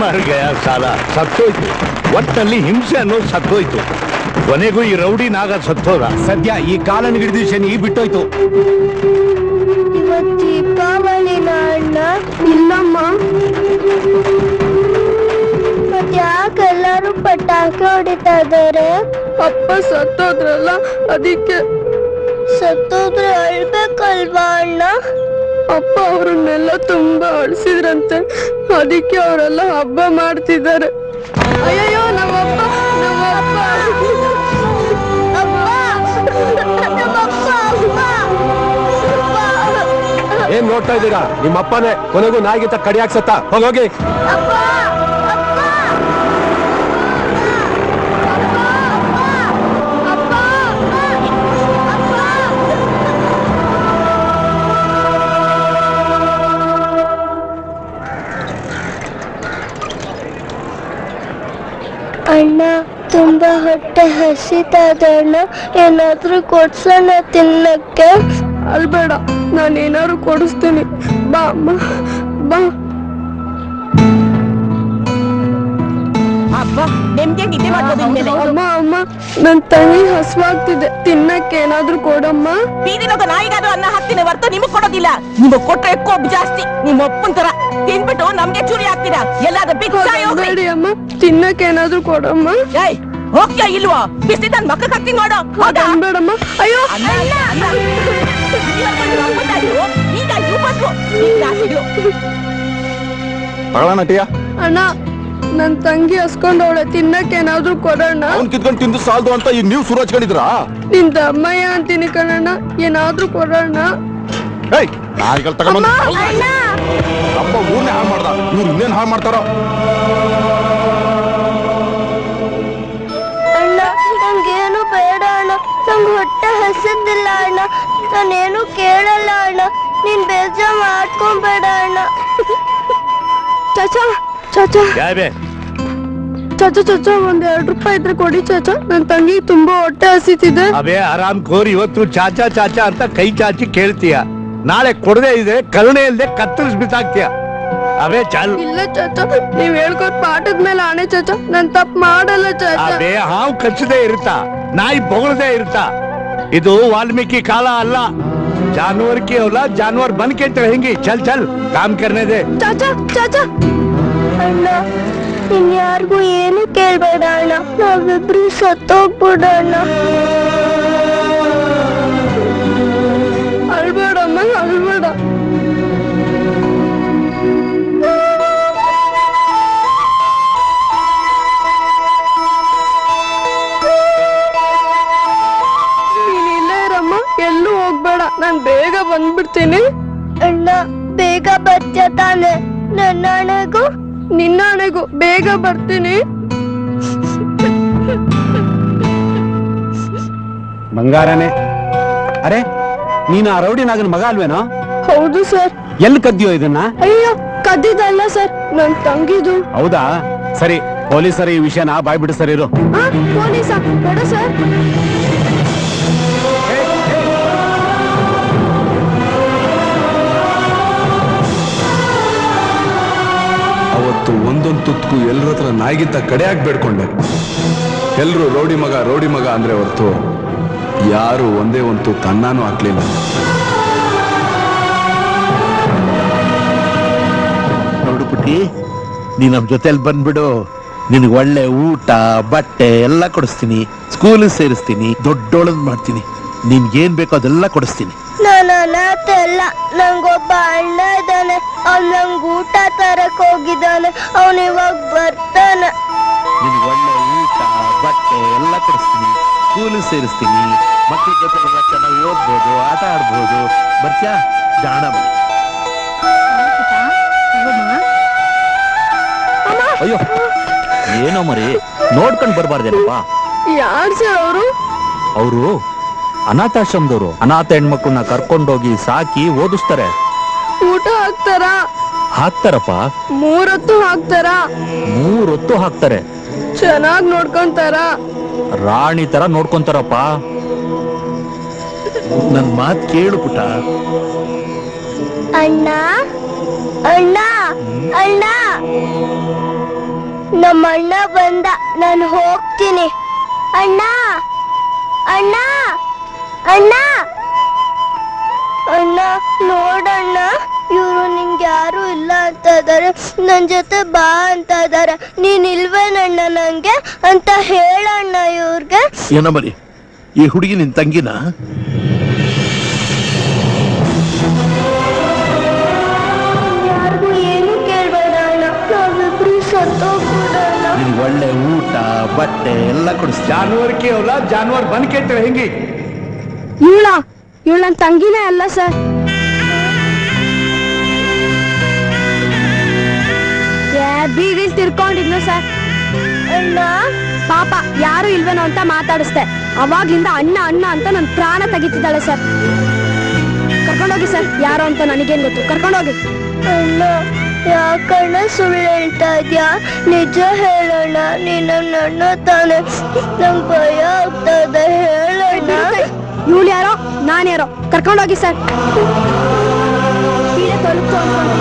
ಮರ್ ಗಯಾ ಸಾಲ ಸತ್ತೋಯ್ತು ಒಟ್ಟಲ್ಲಿ ಹಿಂಸೆ ಅನ್ನೋದು ಸತ್ತೋಯ್ತು ಕೊನೆಗೂ ಈ ರೌಡಿ ನಾಗ ಸತ್ತೋದ ಸದ್ಯ ಈ ಕಾಲನ್ ಹಿಡಿದು ಶನಿ ಬಿಟ್ಟೋಯ್ತು ಇವತ್ತು ದೀಪಾವಳಿನ ಅಣ್ಣ ಇಲ್ಲಮ್ಮ ಮತ್ ಯಾಕೆ ಎಲ್ಲರೂ ಪಟಾಕಿ ಹೊಡಿತಾ ಇದಾರೆ ಅಪ್ಪ ಸತ್ತೋದ್ರಲ್ಲ ಅದಕ್ಕೆ ಸತ್ತೋದ್ರೆ ಅಳ್ಬೇಕಲ್ವಾ ಅಣ್ಣ ಅಪ್ಪ ಅವ್ರನ್ನೆಲ್ಲ ತುಂಬಾ ಅಳಿಸಿದ್ರಂತೆ ಅದಕ್ಕೆ ಅವರೆಲ್ಲ ಹಬ್ಬ ಮಾಡ್ತಿದ್ದಾರೆ ಅಯ್ಯಯ್ಯೋ ನಮ್ಮಪ್ಪ ನಮ್ಮಪ್ಪ ಏನ್ ನೋಡ್ತಾ ಇದ್ದೀರಾ ನಿಮ್ಮ ಅಪ್ಪನೇ ಕೊನೆಗೂ ನಾಯಿಗಿಂತ ಕಡಿಯಾಕ್ ಸತ್ತ ಹೋಗೋಗಿ ಅಣ್ಣ ತುಂಬಾ ಹೊಟ್ಟೆ ಹಸಿತದ ಅಣ್ಣ ಏನಾದ್ರೂ ಕೊಡ್ಸೋಣ ತಿನ್ನಕ್ಕೆ ಅಲ್ಬೇಡ ನಾನು ಏನಾದ್ರು ಕೊಡಿಸ್ತೀನಿ ಬಾ ಅಮ್ಮ ಬಾ ಅಬ್ಬ ನೆಮ್ಮದಿಯಾಗಿ ನಿದ್ದೆ ಮಾಡ್ಬೋದು ಇನ್ಮೇಲೆ ಅಮ್ಮ ಅಮ್ಮ ನನ್ ತಂಗಿ ಹಸುವಾಗ್ತಿದೆ ತಿನ್ನಕ್ಕೆ ಏನಾದ್ರೂ ಕೊಡಮ್ಮ ಬೀದಿಲೋಗ ನಾಯಿಗಾದ್ರೂ ಅನ್ನ ಹಾಕ್ತೀನಿ ಹೊರ್ತು ನಿಮಗ್ ಕೊಡೋದಿಲ್ಲ ನಿಮಗ್ ಕೊಟ್ರೆ ಕೊಬ್ಬು ಜಾಸ್ತಿ ನಿಮ್ಮ ಅಪ್ಪನ್ ತರ ತಿನ್ಬಿಟ್ಟು ನಮ್ಗೆ ಚೂರಿ ಹಾಕ್ತೀರಾ ಎಲ್ಲಾದ್ರೂ ಬಿಚ್ಚಾಯ್ ಹೋಗ್ರಿ ಬೇಡಿ ಅಮ್ಮ ತಿನ್ನಕ್ಕೆ ಏನಾದ್ರೂ ಕೊಡಮ್ಮ ಏಯ್ ಹೋಗ್ತೀಯಾ ಇಲ್ವೋ ಬಿಸಿ ನನ್ ಮಕ್ಕ ಹಾಕ್ತೀನಿ ನೋಡು ಹೌದಾ ಬೇಡಮ್ಮ ಅಯ್ಯೋ ಅನ್ನ ಅಲ್ಲ, ಅನ್ನ. ಇಲ್ಲಿವರ್ಗೂ ನಿಮ್ಮ ಅಪ್ಪನ್ ತಾಯಿಯು, ಈಗ ಇವ್ ಬಂದ್ರು. ಈಗ ನಾಚಿದ್ರು. ತಗೊಳ ನಟಿಯ ಅಣ್ಣ ನನ್ ತಂಗಿ ಹಸ್ಕೊಂಡವಳೆ ತಿನ್ನಕ್ಕೆ ಏನಾದ್ರೂ ಕೊಡೋಣ ಅವ್ನ್ ಕಿತ್ಕೊಂಡು ತಿಂದು ಸಾಲ್ದು ಅಂತ ಈಗ ನೀವು ಶುರು ಹಚ್ಕೊಂಡಿದ್ರಾ ನಿನ್ ದಮ್ಮಯ್ಯ ಅಂತೀನಿ ಕಣಣ್ಣ ಏನಾದ್ರೂ ಕೊಡೋಣ ಏಯ್ ನಾಯಿಗಳು ತಗೊಂಡ್ ಅಪ್ಪ ಊರ್ನೇ ಹಾಳು ಮಾಡ್ದ ಇವ್ರು ಇನ್ನೇನ್ ಹಾಳು ಮಾಡ್ತಾರೋ ಅಣ್ಣ ನಂಗೇನು ಬೇಡ ಅಣ್ಣ ನಂಗೆ ಹೊಟ್ಟೆ ಹಸಿದಿಲ್ಲ ಅಣ್ಣ ನಾನೇನು ಕೇಳಲ್ಲ ಅಣ್ಣ ನೀನ್ ಬೇಜಾರ್ ಮಾಡ್ಕೊಂಬೇಡ ಅಣ್ಣ ಚಾಚಾ ಚಾಚಾ ಯಾವೆ ಚಾಚಾ ಚಾಚಾ ಒಂದ್ ಎರಡ್ ರೂಪಾಯಿ ಇದ್ರೆ ಕೊಡಿ ಚಾಚಾ ನನ್ ತಂಗಿ ತುಂಬಾ ಹೊಟ್ಟೆ ಹಸಿತಿದೆ ಅವೇ ಆರಾಮ್ ಕೋರ್ ಇವತ್ತು ಚಾಚಾ ಚಾಚಾ ಅಂತ ಕೈ ಚಾಚಿ ಕೇಳ್ತೀಯ ನಾಳೆ ಕೊಡದೆ ಇದೆ ಕರುಣೆ ಇಲ್ದೆ ಕತ್ತರಿಸ್ ಬಿಸಾಕ್ತೀಯ ಅವೇ ಚಾಲು ಇಲ್ಲ ಚಾಚಾ ನೀವ್ ಹೇಳ್ಕೊಟ್ ಪಾಠದ ಮೇಲೆ ಆಣೆ ಚಾಚಾ ನಾನ್ ತಪ್ಪು ಮಾಡಲ್ಲ ಚಾಚಾ ಅವೇ ಹಾವು ಕಚ್ಚದೆ ಇರುತ್ತಾ ನಾಯಿ ಬೊಗಳದೆ ಇರುತ್ತಾ ಇದು ವಾಲ್ಮೀಕಿ ಕಾಲ ಅಲ್ಲ ಜಾನುವರ್ ಕಿ औलाद जानवर बन के रहेंगी चल चल काम करने दे ಚಾಚಾ ಚಾಚಾ ಅಣ್ಣ ಇನ್ಯಾರಿಗೂ ಏನು ಕೇಳ್ಬೇಡ ಅಣ್ಣ ನಾವಿಬ್ರು ಸತ್ತೋಗ್ಬಿಡೋಣ ಅಳ್ಬೇಡಮ್ಮ ಅಳ್ಬೇಡ ನೀನ್ ಇಲ್ಲೇ ಇರಮ್ಮ ಎಲ್ಲೂ ಹೋಗ್ಬೇಡ ನಾನ್ ಬೇಗ ಬಂದ್ಬಿಡ್ತೀನಿ ಅಣ್ಣ ಬೇಗ ಬರ್ತೀಯ ತಾನೆ ನನ್ನ ಹಣೆಗೂ ನಿನ್ನ ಹಣೆಗೂ ಬೇಗ ಬರ್ತೀನಿ ಬಂಗಾರನೇ ಅರೆ ನೀನು ಆ ರೌಡಿ ನಾಗನ ಮಗ ಅಲ್ವೇನೋ ಹೌದು ಸರ್ ಎಲ್ಲಿ ಕದ್ದಿಯೋ ಇದನ್ನ ಅಯ್ಯೋ ಕದ್ದಿದ್ದಲ್ಲ ಸರ್ ನನ್ ತಂಗಿದು ಹೌದಾ ಸರಿ ಪೊಲೀಸರು ಈ ವಿಷಯನ ಬಾಯ್ಬಿಡು ಸರ್ ಇರು ಆ, ಪೊಲೀಸ ಬೇಡ ಸರ್ ಅವತ್ತು ಒಂದೊಂದು ತುತ್ಕು ಎಲ್ಲರ ಹತ್ರ ನಾಯಿಗಿಂತ ಕಡೆಯಾಗಿ ಬೇಡ್ಕೊಂಡೆ ಎಲ್ರು ರೌಡಿ ಮಗ ರೌಡಿ ಮಗ ಅಂದ್ರೆ ಹೊರತು ಯಾರು ಒಂದೇ ಒಂದು ತುತ್ತು ಅನ್ನನೂ ಹಾಕ್ಲಿಲ್ಲ ನೋಡು ಪುಟಿ ನೀ ನಮ್ ಜೊತೆಲಿ ಬಂದ್ಬಿಡು ನಿನಗೆ ಒಳ್ಳೆ ಊಟ ಬಟ್ಟೆ ಎಲ್ಲ ಕೊಡಿಸ್ತೀನಿ ಸ್ಕೂಲ್ ಸೇರಿಸ್ತೀನಿ ದೊಡ್ಡೋಳದ್ ಮಾಡ್ತೀನಿ ನಿನ್ಗೇನ್ ಬೇಕೋ ಅದೆಲ್ಲ ಕೊಡಿಸ್ತೀನಿ ನಾನು ಅನಾಥ ಅಲ್ಲ ನಂಗೊಬ್ಬ ಅಣ್ಣ ಇದ್ದಾನೆ ಅವ್ನ್ ನಂಗ್ ಊಟ ತರಕ್ ಹೋಗಿದ್ದಾನೆ ಅವನ್ ಇವಾಗ ಬರ್ತಾನೆ ನಿನಗೆ ಒಳ್ಳೆ ಊಟ ಬಟ್ಟೆ ಎಲ್ಲ ಕೊಡಿಸ್ತೀನಿ ಸ್ಕೂಲ್ ಸೇರಿಸ್ತೀನಿ ಮಕ್ಳ ಜೊತೆ ಎಲ್ಲ ಚೆನ್ನಾಗಿ ಓದ್ಬೋದು ಆಟ ಆಡ್ಬೋದು ಬರ್ತ್ಯಾ ಜಾಣ ಮನೆ ಅಯ್ಯೋ ಏನೋ ಮರಿ ನೋಡ್ಕೊಂಡ್ ಬರ್ಬಾರ್ದೇನಪ್ಪ ಯಾರ್ ಸರ್ ಅವರು ಅವರು ಅನಾಥಾಶ್ರಮದವರು ಅನಾಥ ಹೆಣ್ಮಕ್ಳನ್ನ ಕರ್ಕೊಂಡೋಗಿ ಸಾಕಿ ಓದಿಸ್ತಾರೆ ಊಟ ಹಾಕ್ತಾರಾ ಹಾಕ್ತಾರಪ್ಪ ಮೂರೊತ್ತು ಹಾಕ್ತಾರಾ ಮೂರೊತ್ತು ಹಾಕ್ತಾರೆ ಚೆನ್ನಾಗ್ ನೋಡ್ಕೊಂತಾರ ರಾಣಿ ತರ ನೋಡ್ಕೊಂತಾರಪ್ಪ ನನ್ ಮಾತ್ ಕೇಳು ಪುಟ ಅಣ್ಣ ಅಣ್ಣ ಅಣ್ಣ ನಮ್ಮ ಅಣ್ಣ ಬಂದ ನಾನು ಹೋಗ್ತೀನಿ ಅಣ್ಣ ಅಣ್ಣ ಅಣ್ಣ ಅಣ್ಣ ನೋಡಣ್ಣ ಇವರು ನಿಂಗೆ ಯಾರು ಇಲ್ಲ ಅಂತ ಇದಾರೆ ನನ್ ಜೊತೆ ಬಾ ಅಂತ ಇದಾರೆ ನೀನ್ ಇಲ್ವೇನಣ್ಣ ನಂಗೆ ಅಂತ ಹೇಳಣ್ಣ ಇವ್ರಿಗೆ ಏನೋ ಮರಿ ಈ ಹುಡುಗಿ ನಿನ್ ತಂಗಿನ ಯಾರಿಗೂ ಏನು ಕೇಳ್ಬೇಡ ಅಣ್ಣ ನಾವಿಬ್ರು ಸತ್ತೋಗ್ಬಿಡೋಣ ನಿನಗೆ ಒಳ್ಳೆ ಊಟ ಬಟ್ಟೆ ಎಲ್ಲ ಕೊಡಿಸ್ತೀನಿ जानवर की औलाद जानवर बन के रहेंगी ಇವಳ ಇವಳ ನನ್ನ ತಂಗಿನೇ ಅಲ್ಲ ಸರ್ ಬೀದಿಲ್ ತಿರ್ಕೊಂಡಿದ್ನು ಸರ್ ಅಣ್ಣ ಪಾಪ ಯಾರು ಇಲ್ವೇನೋ ಅಂತ ಮಾತಾಡಿಸ್ದೆ ಅವಾಗ್ಲಿಂದ ಅಣ್ಣ ಅಣ್ಣ ಅಂತ ನನ್ ಪ್ರಾಣ ತೆಗಿತಿದ್ದಾಳೆ ಸರ್ ಕರ್ಕೊಂಡೋಗಿ ಸರ್ ಯಾರು ಅಂತ ನನಗೇನ್ ಗೊತ್ತು ಕರ್ಕೊಂಡೋಗಿ ಅಣ್ಣ ಯಾಕಣ್ಣ ಸುಳ್ಳು ಹೇಳ್ತಾ ಇದ್ಯಾ ನಿಜ ಹೇಳೋಣ ನೀನು ನನ್ನ ಅಣ್ಣ ತಾನೆ ನಂಗೆ ಭಯ ಆಗ್ತದೆ ಹೇಳೋಣ ಇವಳು ಯಾರೋ ನಾನು ಯಾರೋ ಕರ್ಕೊಂಡೋಗಿ ಸರ್ ಸೀರೆ ತೊಲಗ್ತು ಅನ್ಕೊಂತೀನಿ.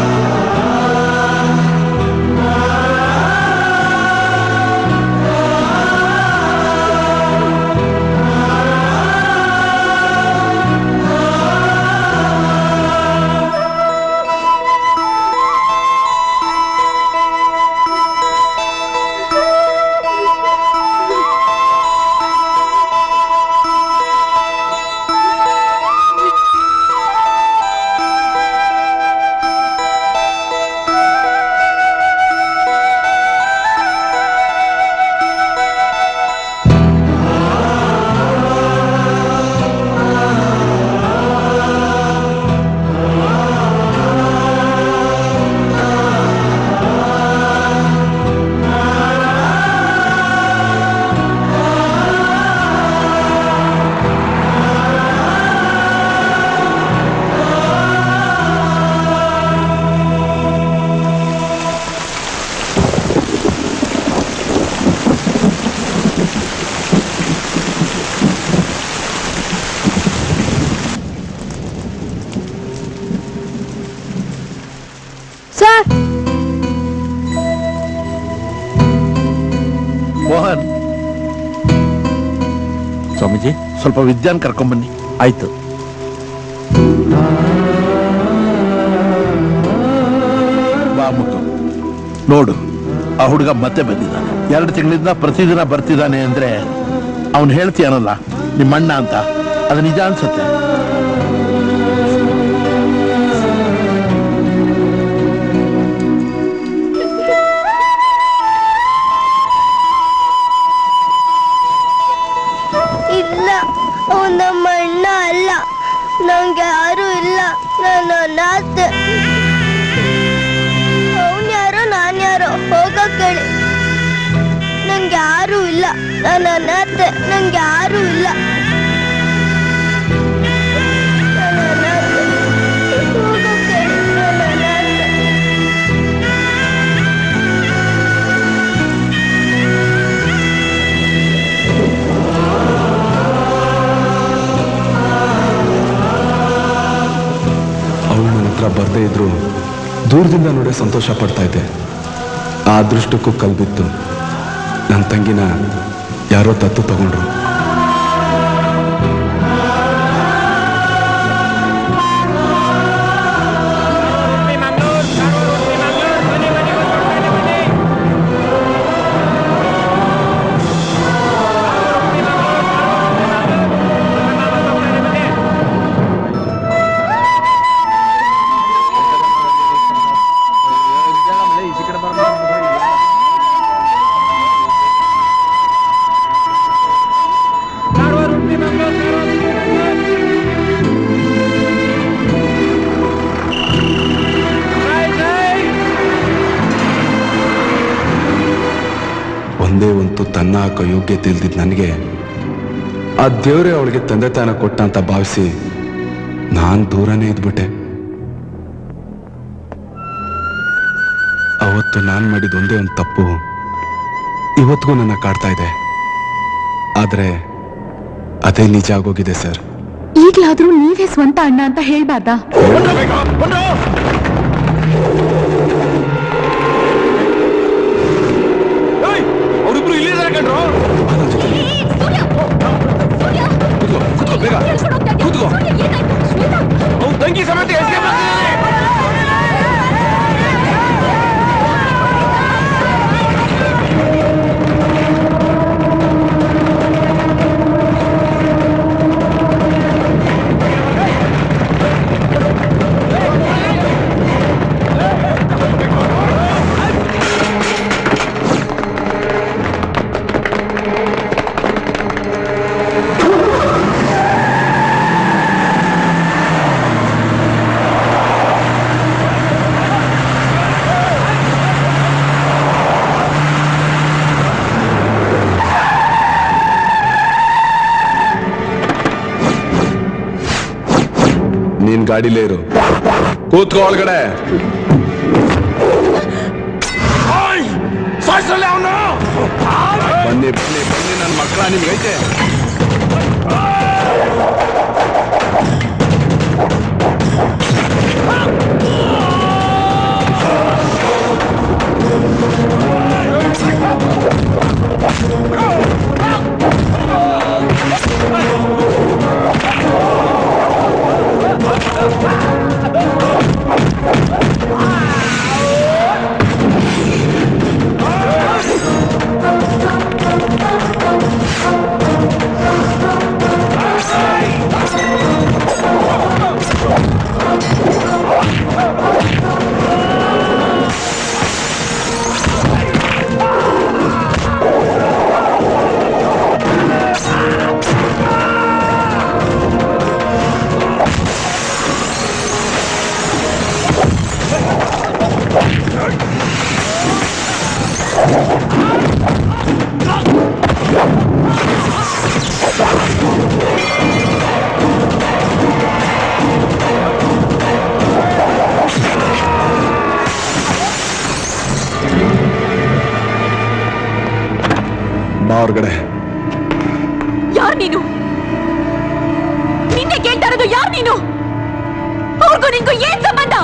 ಸರ್ ಮೋಹನ್ ಸ್ವಾಮೀಜಿ ಸ್ವಲ್ಪ ವಿದ್ಯಾನ್ ಕರ್ಕೊಂಬನ್ನಿ ಆಯ್ತು ಬಾ ಮುತ್ತು ನೋಡು ಆ ಹುಡುಗ ಮತ್ತೆ ಬಂದಿದ್ದಾನೆ ಎರಡು ತಿಂಗಳಿಂದ ಪ್ರತಿದಿನ ಬರ್ತಿದ್ದಾನೆ ಅಂದ್ರೆ ಅವನು ಹೇಳ್ತೀಯನಲ್ಲ ನಿಮ್ಮಣ್ಣ ಅಂತ ಅದು ನಿಜ ಅನ್ಸುತ್ತೆ ಇಲ್ಲ ಅವನು ನಮ್ಮ ಅಣ್ಣ ಅಲ್ಲ ನಂಗೆ ಯಾರು ಇಲ್ಲ ನಾನು ಅನಾಥ ಅವನ್ ಯಾರೋ ನಾನು ಯಾರೋ ಹೋಗಕ್ ಹೇಳಿ ನಂಗೆ ಯಾರು ಇಲ್ಲ ನಾನು ಅನಾಥ ನಂಗೆ ಯಾರು ಇಲ್ಲ ನಾನು ಅನಾಥ. ಹೋಗಕ್ ಹೇಳಿ, ನಾನು ಅನಾಥ. ಅವಳು ನನ್ನ ಹತ್ರ ಬರದೇ ಇದ್ರು ದೂರದಿಂದ ನೋಡೇ ಸಂತೋಷ ಪಡ್ತಾ ಇದ್ದೆ ಆ ಅದೃಷ್ಟಕ್ಕೂ ಕಲ್ಬಿತ್ತು ನನ್ನ ತಂಗಿನ ಯಾರೋ ತತ್ತು ತಗೊಂಡ್ರು ಒಂದೇ ಒಂದು ತನ್ನ ಹಾಕೋ ಯೋಗ್ಯತೆ ಇಲ್ದಿದ್ ನನಗೆ ಆ ದೇವರೇ ಅವಳಿಗೆ ತಂದೆ ತಾನ ಕೊಟ್ಟ ಅಂತ ಭಾವಿಸಿ ನಾನ್ ದೂರನೇ ಇದ್ಬಿಟ್ಟೆ ಅವತ್ತು ನಾನು ಮಾಡಿದ ಒಂದೇ ಒಂದು ತಪ್ಪು ಇವತ್ತಿಗೂ ನನ್ನ ಕಾಡ್ತಾ ಇದೆ ಆದ್ರೆ ಅದೇ ನಿಜ ಆಗೋಗಿದೆ ಸರ್ ಈಗ್ಲಾದ್ರೂ ನೀವೇ ಸ್ವಂತ ಅಣ್ಣ ಅಂತ ಹೇಳ್ಬಾರ್ದಾ ಅವರಿಬ್ರು ಇಲ್ಲಿದ್ದಾರೆ ಕಣ್ರು ಕೂತ್ಕೋ ಕೂತ್ಕೋ ಬೇಗ ಕೂತ್ಕೋ ಅವ್ನ್ ತಂಗಿ ಸಮೇತ escape ಆಗ್ತಿದ್ದಾನೆ. ನೀನ್ ಗಾಡಿಲೇ ಇರು ಕೂತ್ಕೋ ಒಳಗಡೆ ಬನ್ನಿ ಬನ್ನಿ ಬನ್ನಿ ನನ್ನ ಮಕ್ಕಳ ನಿಮ್ಗೈತೆ ಬಾ ಹೊರಗಡೆ ಯಾರ್ ನೀನು ನಿನ್ನೆ ಕೇಳ್ತಾ ಇರೋದು ಯಾರ್ ನೀನು ಅವ್ರಿಗೂ ನಿನ್ಗೂ ಏನ್ ಸಂಬಂಧ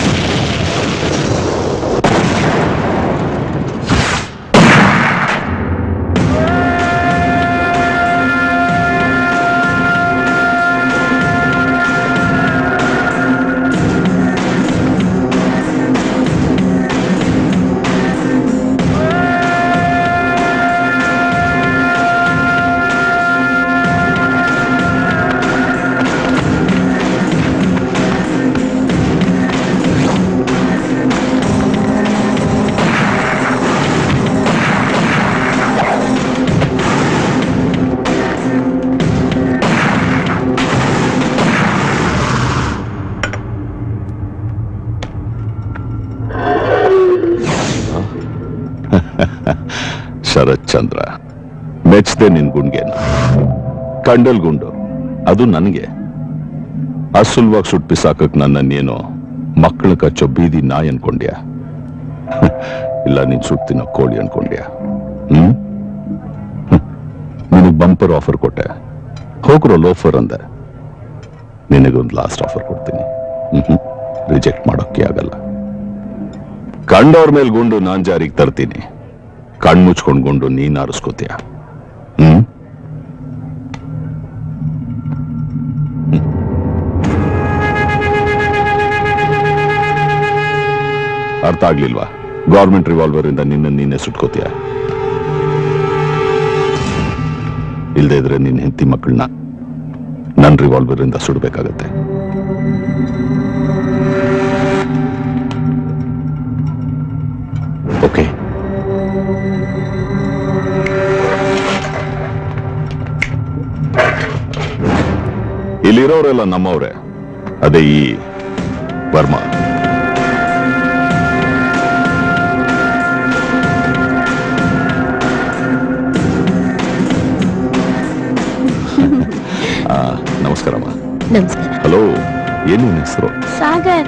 ಶರತ್ ಚಂದ್ರ ಮೆಚ್ಚದೆ ನಿನ್ ಗುಂಡ್ಗೆನ ಕಂಡಲ್ ಗುಂಡು ಅದು ನನಗೆ ಅಸುಲ್ವಾಗಿ ಸುಟ್ಟು ಬಿಸಾಕಕ್ ನನ್ನನ್ನೇನೋ ಮಕ್ಕಳ ಕಚ್ಚೋ ಬೀದಿ ನಾಯಿ ಅನ್ಕೊಂಡ್ಯಾ ಇಲ್ಲ ನೀನ್ ಸುಡ್ತಿನೋ ಕೋಳಿ ಅನ್ಕೊಂಡ್ಯಾ ಹ್ಮ್ ನಿನಗ್ ಬಂಪರ್ ಆಫರ್ ಕೊಟ್ಟೆ ಹೋಗ್ರೋ ಲೋಫರ್ ಅಂದೆ ನಿನಗೊಂದು ಲಾಸ್ಟ್ ಆಫರ್ ಕೊಡ್ತೀನಿ ರಿಜೆಕ್ಟ್ ಮಾಡೋಕ್ಕೆ ಆಗಲ್ಲ ಕಂಡವ್ರ ಮೇಲೆ ಗುಂಡು ನಾನ್ ಜಾರಿಗೆ ತರ್ತೀನಿ ಕಣ್ ಮುಚ್ಕೊಂಡ್ ಗುಂಡು ನೀನ್ ಆರಿಸ್ಕೋತೀಯ ಹ್ಮ್ ಅರ್ಥ ಆಗ್ಲಿಲ್ವಾ ಗೌರ್ಮೆಂಟ್ ರಿವಾಲ್ವರ್ ಇಂದ ನಿನ್ನ ನೀನೆ ಸುಟ್ಕೋತೀಯ ಇಲ್ದೇ ಇದ್ರೆ ನಿನ್ನ ಹೆಂಡತಿ ಮಕ್ಕಳನ್ನ ನನ್ ರಿವಾಲ್ವರ್ ಇಂದ ಸುಡ್ಬೇಕಾಗತ್ತೆ ಓಕೆ ಇಲ್ಲಿರೋರೆಲ್ಲ ನಮ್ಮವ್ರೆ ಅದೇ ಈ ವರ್ಮಾ ಆ, ನಮಸ್ಕಾರಮ್ಮ ನಮಸ್ಕಾರ ಹಲೋ ಏನು ನಿನ್ನ ಹೆಸರು ಸಾಗರ್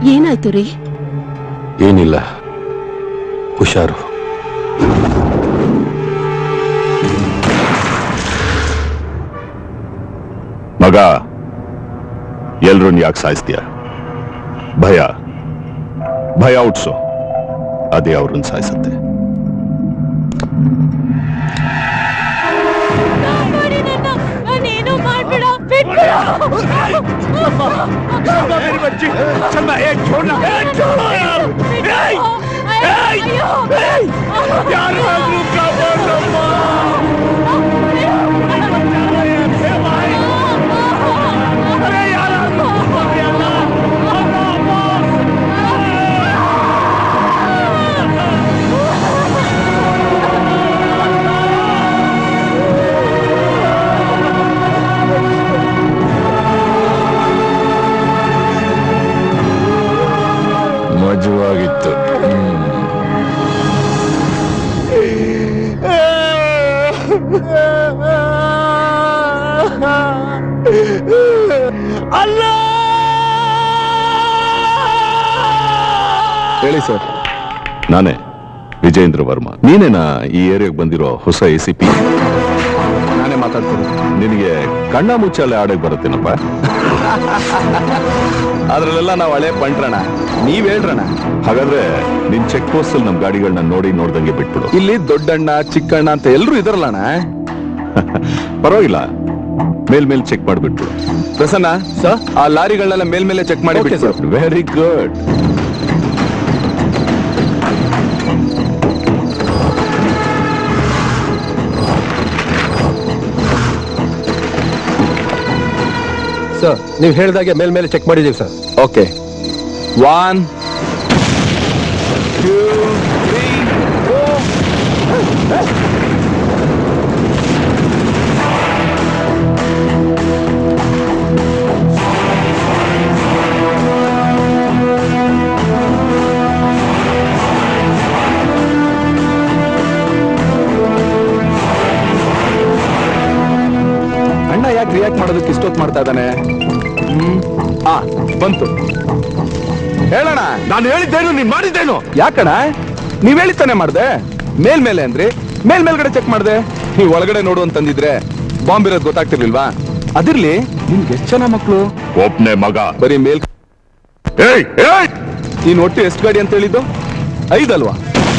ಏನಾಯ್ತು ರೀ ಏನಿಲ್ಲ ಹುಷಾರು ಮಗ ಎಲ್ರನ್ನ ಯಾಕೆ ಸಾಯಿಸ್ತೀಯ ಭಯ ಭಯ ಹುಟ್ಸು ಅದೇ ಅವ್ರನ್ನ ಸಾಯಿಸುತ್ತೆ ನಾನೇನು ಮಾಡ್ಬೇಡ मेरी बच्ची चल ए छोड़ना ए छोड़ ए ए यार बाबू का बोल अरे यार ಮಜವಾಗಿತ್ತು ಹೇಳಿ ಸರ್ ನಾನೇ ವಿಜೇಂದ್ರ ವರ್ಮಾ ನೀನೇನಾ ಈ ಏರಿಯಾಗೆ ಬಂದಿರೋ ಹೊಸ ಎ ಸಿ ಪಿ ನಾನೇ ಮಾತಾಡ್ತೀನಿ ನಿನಗೆ ಕಣ್ಣ ಮುಚ್ಚಾಲೆ ಆಡಕ್ ಬರುತ್ತೇನಪ್ಪ ಅದ್ರಲ್ಲೆಲ್ಲ ನಾವು ಹಳೆ ಪಂಟ್ರಣ ನೀವ್ ಹೇಳ್ರಣ ಹಾಗಾದ್ರೆ ನಿನ್ ಚೆಕ್ ಪೋಸ್ಟ್ ಅಲ್ಲಿ ನಮ್ ಗಾಡಿಗಳನ್ನ ನೋಡಿ ನೋಡ್ದಂಗೆ ಬಿಟ್ಬಿಡು ಇಲ್ಲಿ ದೊಡ್ಡಣ್ಣ ಚಿಕ್ಕಣ್ಣ ಅಂತ ಎಲ್ರು ಇದಾರಲ್ಲಣ್ಣ ಪರವಾಗಿಲ್ಲ ಮೇಲ್ ಮೇಲ್ ಚೆಕ್ ಮಾಡ್ಬಿಟ್ಬಿಡು ಪ್ರಸನ್ನ ಸರ್ ಆ ಲಾರಿಗಳನ್ನೆಲ್ಲ ಮೇಲ್ಮೇಲೆ ಚೆಕ್ ಮಾಡಿ ಬಿಟ್ಟು ವೆರಿ ಗುಡ್ ಸರ್ ನೀವು ಹೇಳ್ದಾಗೆ ಮೇಲ್ಮೇಲೆ ಚೆಕ್ ಮಾಡಿದೀವಿ sir okay one two three ಅಣ್ಣ ಯಾಕೆ ರಿಯಾಕ್ಟ್ ಮಾಡೋದಕ್ಕೆ ಇಷ್ಟೊತ್ತು ಮಾಡ್ತಾ ಇದ್ದಾನೆ ಹ್ಮ್ ಆ ಬಂತು ಹೇಳೋಣ ನಾನು ಹೇಳಿದ್ದೇನು ನೀನ್ ಮಾಡಿದ್ದೇನು ಯಾಕಣ ನೀವ್ ಹೇಳಿತಾನೆ ಮಾಡ್ದೆ ಮೇಲ್ಮೇಲೆ ಅಂದ್ರಿ ಮೇಲ್ ಮೇಲ್ಗಡೆ ಚೆಕ್ ಮಾಡ್ದೆ ನೀವ್ ಒಳಗಡೆ ನೋಡು ಅಂತಂದಿದ್ರೆ ಬಾಂಬ್ ಇರೋದು ಗೊತ್ತಾಗ್ತಿರ್ಲಿಲ್ವಾ ಅದಿರ್ಲಿ ನಿಮ್ಗೆ ಎಷ್ಟ್ ಜನ ಮಕ್ಳು ಒಬ್ನೇ ಮಗ ಬರೀ ಮೇಲ್ ಏಯ್ ಏಯ್ ನೀನ್ ಒಟ್ಟು ಎಷ್ಟು ಗಾಡಿ ಅಂತ ಹೇಳಿದ್ದು ಐದಲ್ವಾ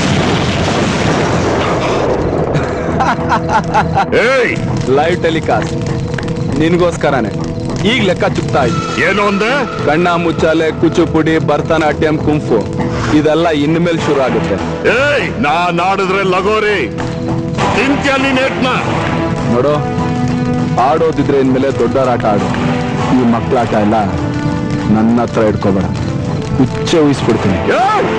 ಏಯ್ ಲೈವ್ ಟೆಲಿಕಾಸ್ಟ್ ನಿನ್ಗೋಸ್ಕರನೇ ಈಗ ಲೆಕ್ಕ ಚುಕ್ತಾ ಇತ್ತು ಏನು ಅಂದೆ ಕಣ್ಣ ಮುಚ್ಚಾಲೆ ಕುಚುಪುಡಿ ಭರತನಾಟ್ಯಂ ಕುಂಫು ಇದೆಲ್ಲ ಇನ್ಮೇಲೆ ಶುರು ಆಗುತ್ತೆ ಏಯ್ ನಾನ್ ಆಡಿದ್ರೆ ಲಗೋರಿ ತಿಂತ್ಯ ನೀನ್ ಏಟ್ನ ನೋಡು ಆಡೋದಿದ್ರೆ ಇನ್ಮೇಲೆ ದೊಡ್ಡವರ ಆಟ ಆಡು ಈ ಮಕ್ಕಳ ಆಟ ಎಲ್ಲ ನನ್ನ ಹತ್ರ ಇಟ್ಕೋಬೇಡ ಹುಚ್ಚೆ ಊಹಿಸ್ಬಿಡ್ತೀನಿ ಏಯ್!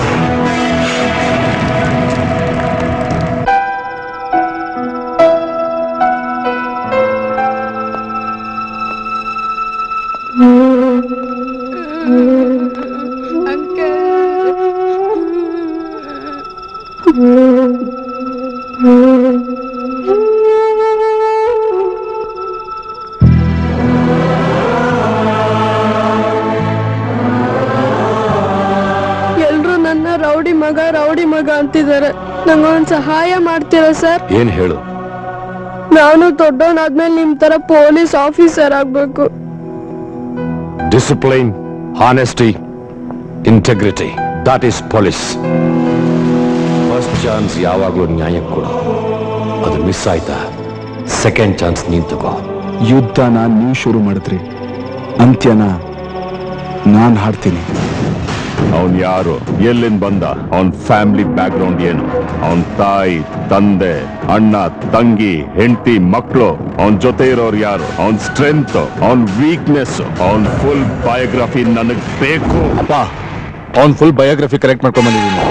ಎಲ್ರು ನನ್ನ ರೌಡಿ ಮಗ ರೌಡಿ ಮಗ ಅಂತಿದ್ದಾರೆ ನಂಗೊಂದ್ ಸಹಾಯ ಮಾಡ್ತೀರಾ ಸರ್ ಏನ್ ಹೇಳು ನಾನು ದೊಡ್ಡವನಾದ್ಮೇಲೆ ನಿಮ್ ತರ ಪೊಲೀಸ್ ಆಫೀಸರ್ ಆಗ್ಬೇಕು discipline honesty integrity that is police first chance ಯಾವಾಗಲೂ ನ್ಯಾಯಕ್ಕೆ ಕೊಡು ಅದು ಮಿಸ್ ಆಯ್ತಾ ಸೆಕೆಂಡ್ ಚಾನ್ಸ್ ನೀನ್ ತಗೋ ಯುದ್ಧನ ನೀವು ಶುರು ಮಾಡಿದ್ರಿ ಅಂತ್ಯನ ನಾನ್ ಹಾಡ್ತೀನಿ ಅವನ್ ಯಾರು ಎಲ್ಲಿಂದ ಬಂದ ಅವನ್ ಫ್ಯಾಮಿಲಿ ಬ್ಯಾಕ್ ಗ್ರೌಂಡ್ ಏನು ಅವನ್ ತಾಯಿ ತಂದೆ ಅಣ್ಣ ತಂಗಿ ಹೆಂಡತಿ ಮಕ್ಕಳು ಅವನ್ ಜೊತೆ ಇರೋರು ಯಾರು ಅವನ್ ಸ್ಟ್ರೆಂತ್ ಅವನ್ ವೀಕ್ನೆಸ್ ಅವನ್ ಫುಲ್ ಬಯೋಗ್ರಫಿ ನನಗ್ ಬೇಕು ಅಪ್ಪ ಅವ್ನ್ ಫುಲ್ ಬಯೋಗ್ರಫಿ ಕರೆಕ್ಟ್ ಮಾಡ್ಕೊಂಡ್ ಬಂದಿದ್ದೀನಿ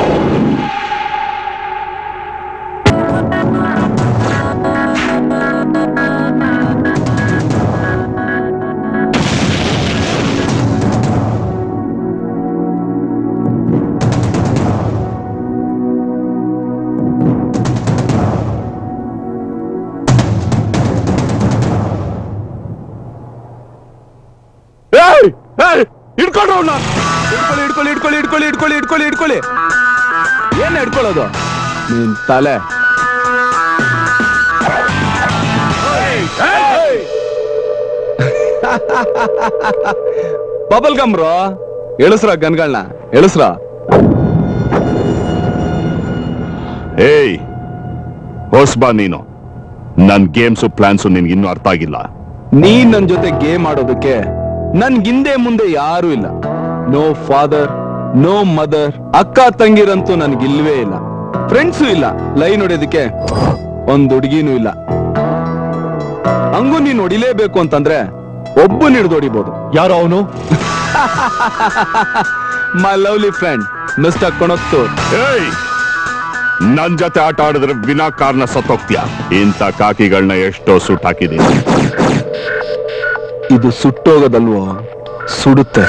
ಏಯ್ ಏಯ್ ಹಿಡ್ಕೊಂಡ್ರು ಅವ್ನ ಇಡ್ಕೊಳ್ಳಿ ಇಡ್ಕೊಳ್ಳಿ ಇಡ್ಕೊಳ್ಳಿ ಇಡ್ಕೊಳ್ಳಿ ಇಡ್ಕೊಳ್ಳಿ ಇಡ್ಕೊಳ್ಳಿ ಏನ್ ಇಡ್ಕೊಳ್ಳೋದು ನಿನ್ ತಲೆ ಬಬಲ್ ಗಮ್ರು ಎಳಸ್ರ ಗನ್ಗಳನ್ನ ಎಳಸ್ರ ಏಯ್ ಹೊಸ್ಬಾ ನೀನು ನನ್ ಗೇಮ್ಸು ಪ್ಲಾನ್ಸು ನಿನ್ಗೆ ಇನ್ನೂ ಅರ್ಥ ಆಗಿಲ್ಲ ನೀನ್ ನನ್ ಜೊತೆ ಗೇಮ್ ಆಡೋದಕ್ಕೆ ನನ್ಗಿಂದೆ ಮುಂದೆ ಯಾರು ಇಲ್ಲ ನೋ ಫಾದರ್ ನೋ ಮದರ್ ಅಕ್ಕ ತಂಗಿರಂತೂ ನನ್ಗಿಲ್ವೇ ಇಲ್ಲ ಫ್ರೆಂಡ್ಸು ಇಲ್ಲ ಲೈನ್ ಹೊಡೆಯೋದಕ್ಕೆ ಒಂದ್ ಹುಡುಗಿನೂ ಇಲ್ಲ ಹಂಗೂ ನೀನ್ ಹೊಡಿಲೇಬೇಕು ಅಂತಂದ್ರೆ ಒಬ್ಬನ್ ಹಿಡ್ದು ಹೊಡಿಬೋದು ಯಾರು ಅವನು my lovely friend mister Konathur ಏಯ್ ನನ್ ಜೊತೆ ಆಟ ಆಡಿದ್ರೆ ವಿನಾ ಕಾರಣ ಸತ್ತೋಗ್ತೀಯ ಇಂಥ ಕಾಕಿಗಳನ್ನ ಎಷ್ಟೋ ಸುಟ್ ಹಾಕಿದೀನಿ ಇದು ಸುಟ್ಟೋಗೋದಲ್ವೋ ಸುಡುತ್ತೆ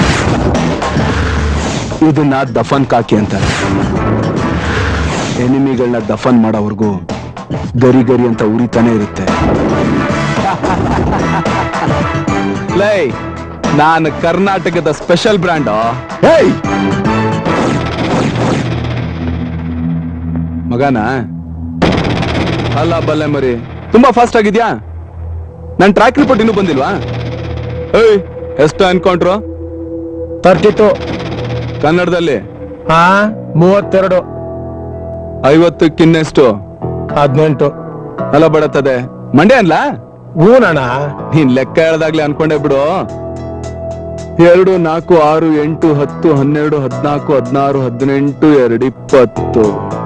ಇದನ್ನ ದಫನ್ ಕಾಕಿ ಅಂತಾರೆ ಎನಿಮಿಗಳನ್ನ ದಫನ್ ಮಾಡೋವರೆಗೂ ಗರಿ ಗರಿ ಅಂತ ಉರಿತಾನೆ ಇರುತ್ತೆ ಲೈ ನಾನು ಕರ್ನಾಟಕದ ಸ್ಪೆಷಲ್ ಬ್ರ್ಯಾಂಡ್ ಹೇಯ್ ಮಗನ ಅಲ್ಲ ಬಲ್ಲೆ ಮರಿ ತುಂಬಾ ಫಾಸ್ಟ್ ಆಗಿದ್ಯಾ ನನ್ ಟ್ರ್ಯಾಕ್ ರಿಪೋರ್ಟ್ ಇನ್ನೂ ಬಂದಿಲ್ವಾ ಏಯ್ ಎಷ್ಟು ಅನ್ಕೊಂಡ್ರು ತರ್ಟಿ ಟು ಕನ್ನಡದಲ್ಲಿ ಹಾ ಮೂವತ್ತೆರಡು ಐವತ್ತಕ್ಕಿನ್ನೆಷ್ಟು ಹದಿನೆಂಟು ಅಲ್ಲ ಬಡತ್ತದೆ ಮಂಡ್ಯ ಅನ್ಲ ಹೂನಣ್ಣ ನೀನ್ ಲೆಕ್ಕ ಹೇಳ್ದಾಗ್ಲೇ ಅನ್ಕೊಂಡೆ ಬಿಡು ಎರಡು ನಾಲ್ಕು ಆರು ಎಂಟು ಹತ್ತು ಹನ್ನೆರಡು ಹದಿನಾಲ್ಕು ಹದಿನಾರು ಹದಿನೆಂಟು ಎರಡು ಇಪ್ಪತ್ತು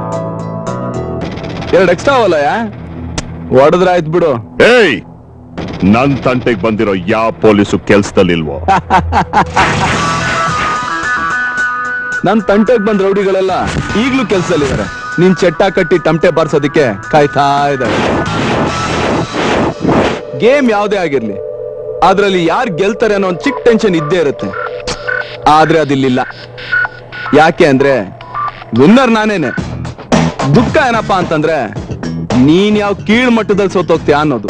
ಎರಡು ಎಕ್ಸ್ಟ್ರಾ ಅವಲ್ಲಯ್ಯ ಹೊಡೆದ್ರಾಯ್ತು ಬಿಡು ಏಯ್ ನನ್ ತಂಟೆಗ್ ಬಂದಿರೋ ಯಾವ ಪೊಲೀಸು ಕೆಲ್ಸದಲ್ಲಿಲ್ವೋ ನನ್ ತಂಟೆಗ್ ಬಂದ್ ರೌಡಿಗಳೆಲ್ಲ ಈಗ್ಲೂ ಕೆಲ್ಸದಲ್ಲಿದ್ದಾರೆ ನೀನ್ ಚಟ್ಟ ಕಟ್ಟಿ ತಮಟೆ ಬಾರ್ಸೋದಕ್ಕೆ ಕಾಯ್ತಾ ಇದ್ದಾರೆ ಗೇಮ್ ಯಾವ್ದೇ ಆಗಿರ್ಲಿ ಅದ್ರಲ್ಲಿ ಯಾರು ಗೆಲ್ತಾರೆ ಅನ್ನೋ ಒಂದ್ ಚಿಕ್ಕ ಟೆನ್ಷನ್ ಇದ್ದೇ ಇರುತ್ತೆ ಆದ್ರೆ ಅದಿಲ್ಲಿಲ್ಲ ಯಾಕೆ ಅಂದ್ರೆ ವಿನ್ನರ್ ನಾನೇನೆ ದುಃಖ ಏನಪ್ಪಾ ಅಂತಂದ್ರೆ ನೀನ್ ಯಾವ ಕೀಳ್ ಮಟ್ಟದಲ್ಲಿ ಸೋತೋಗ್ತೀಯ ಅನ್ನೋದು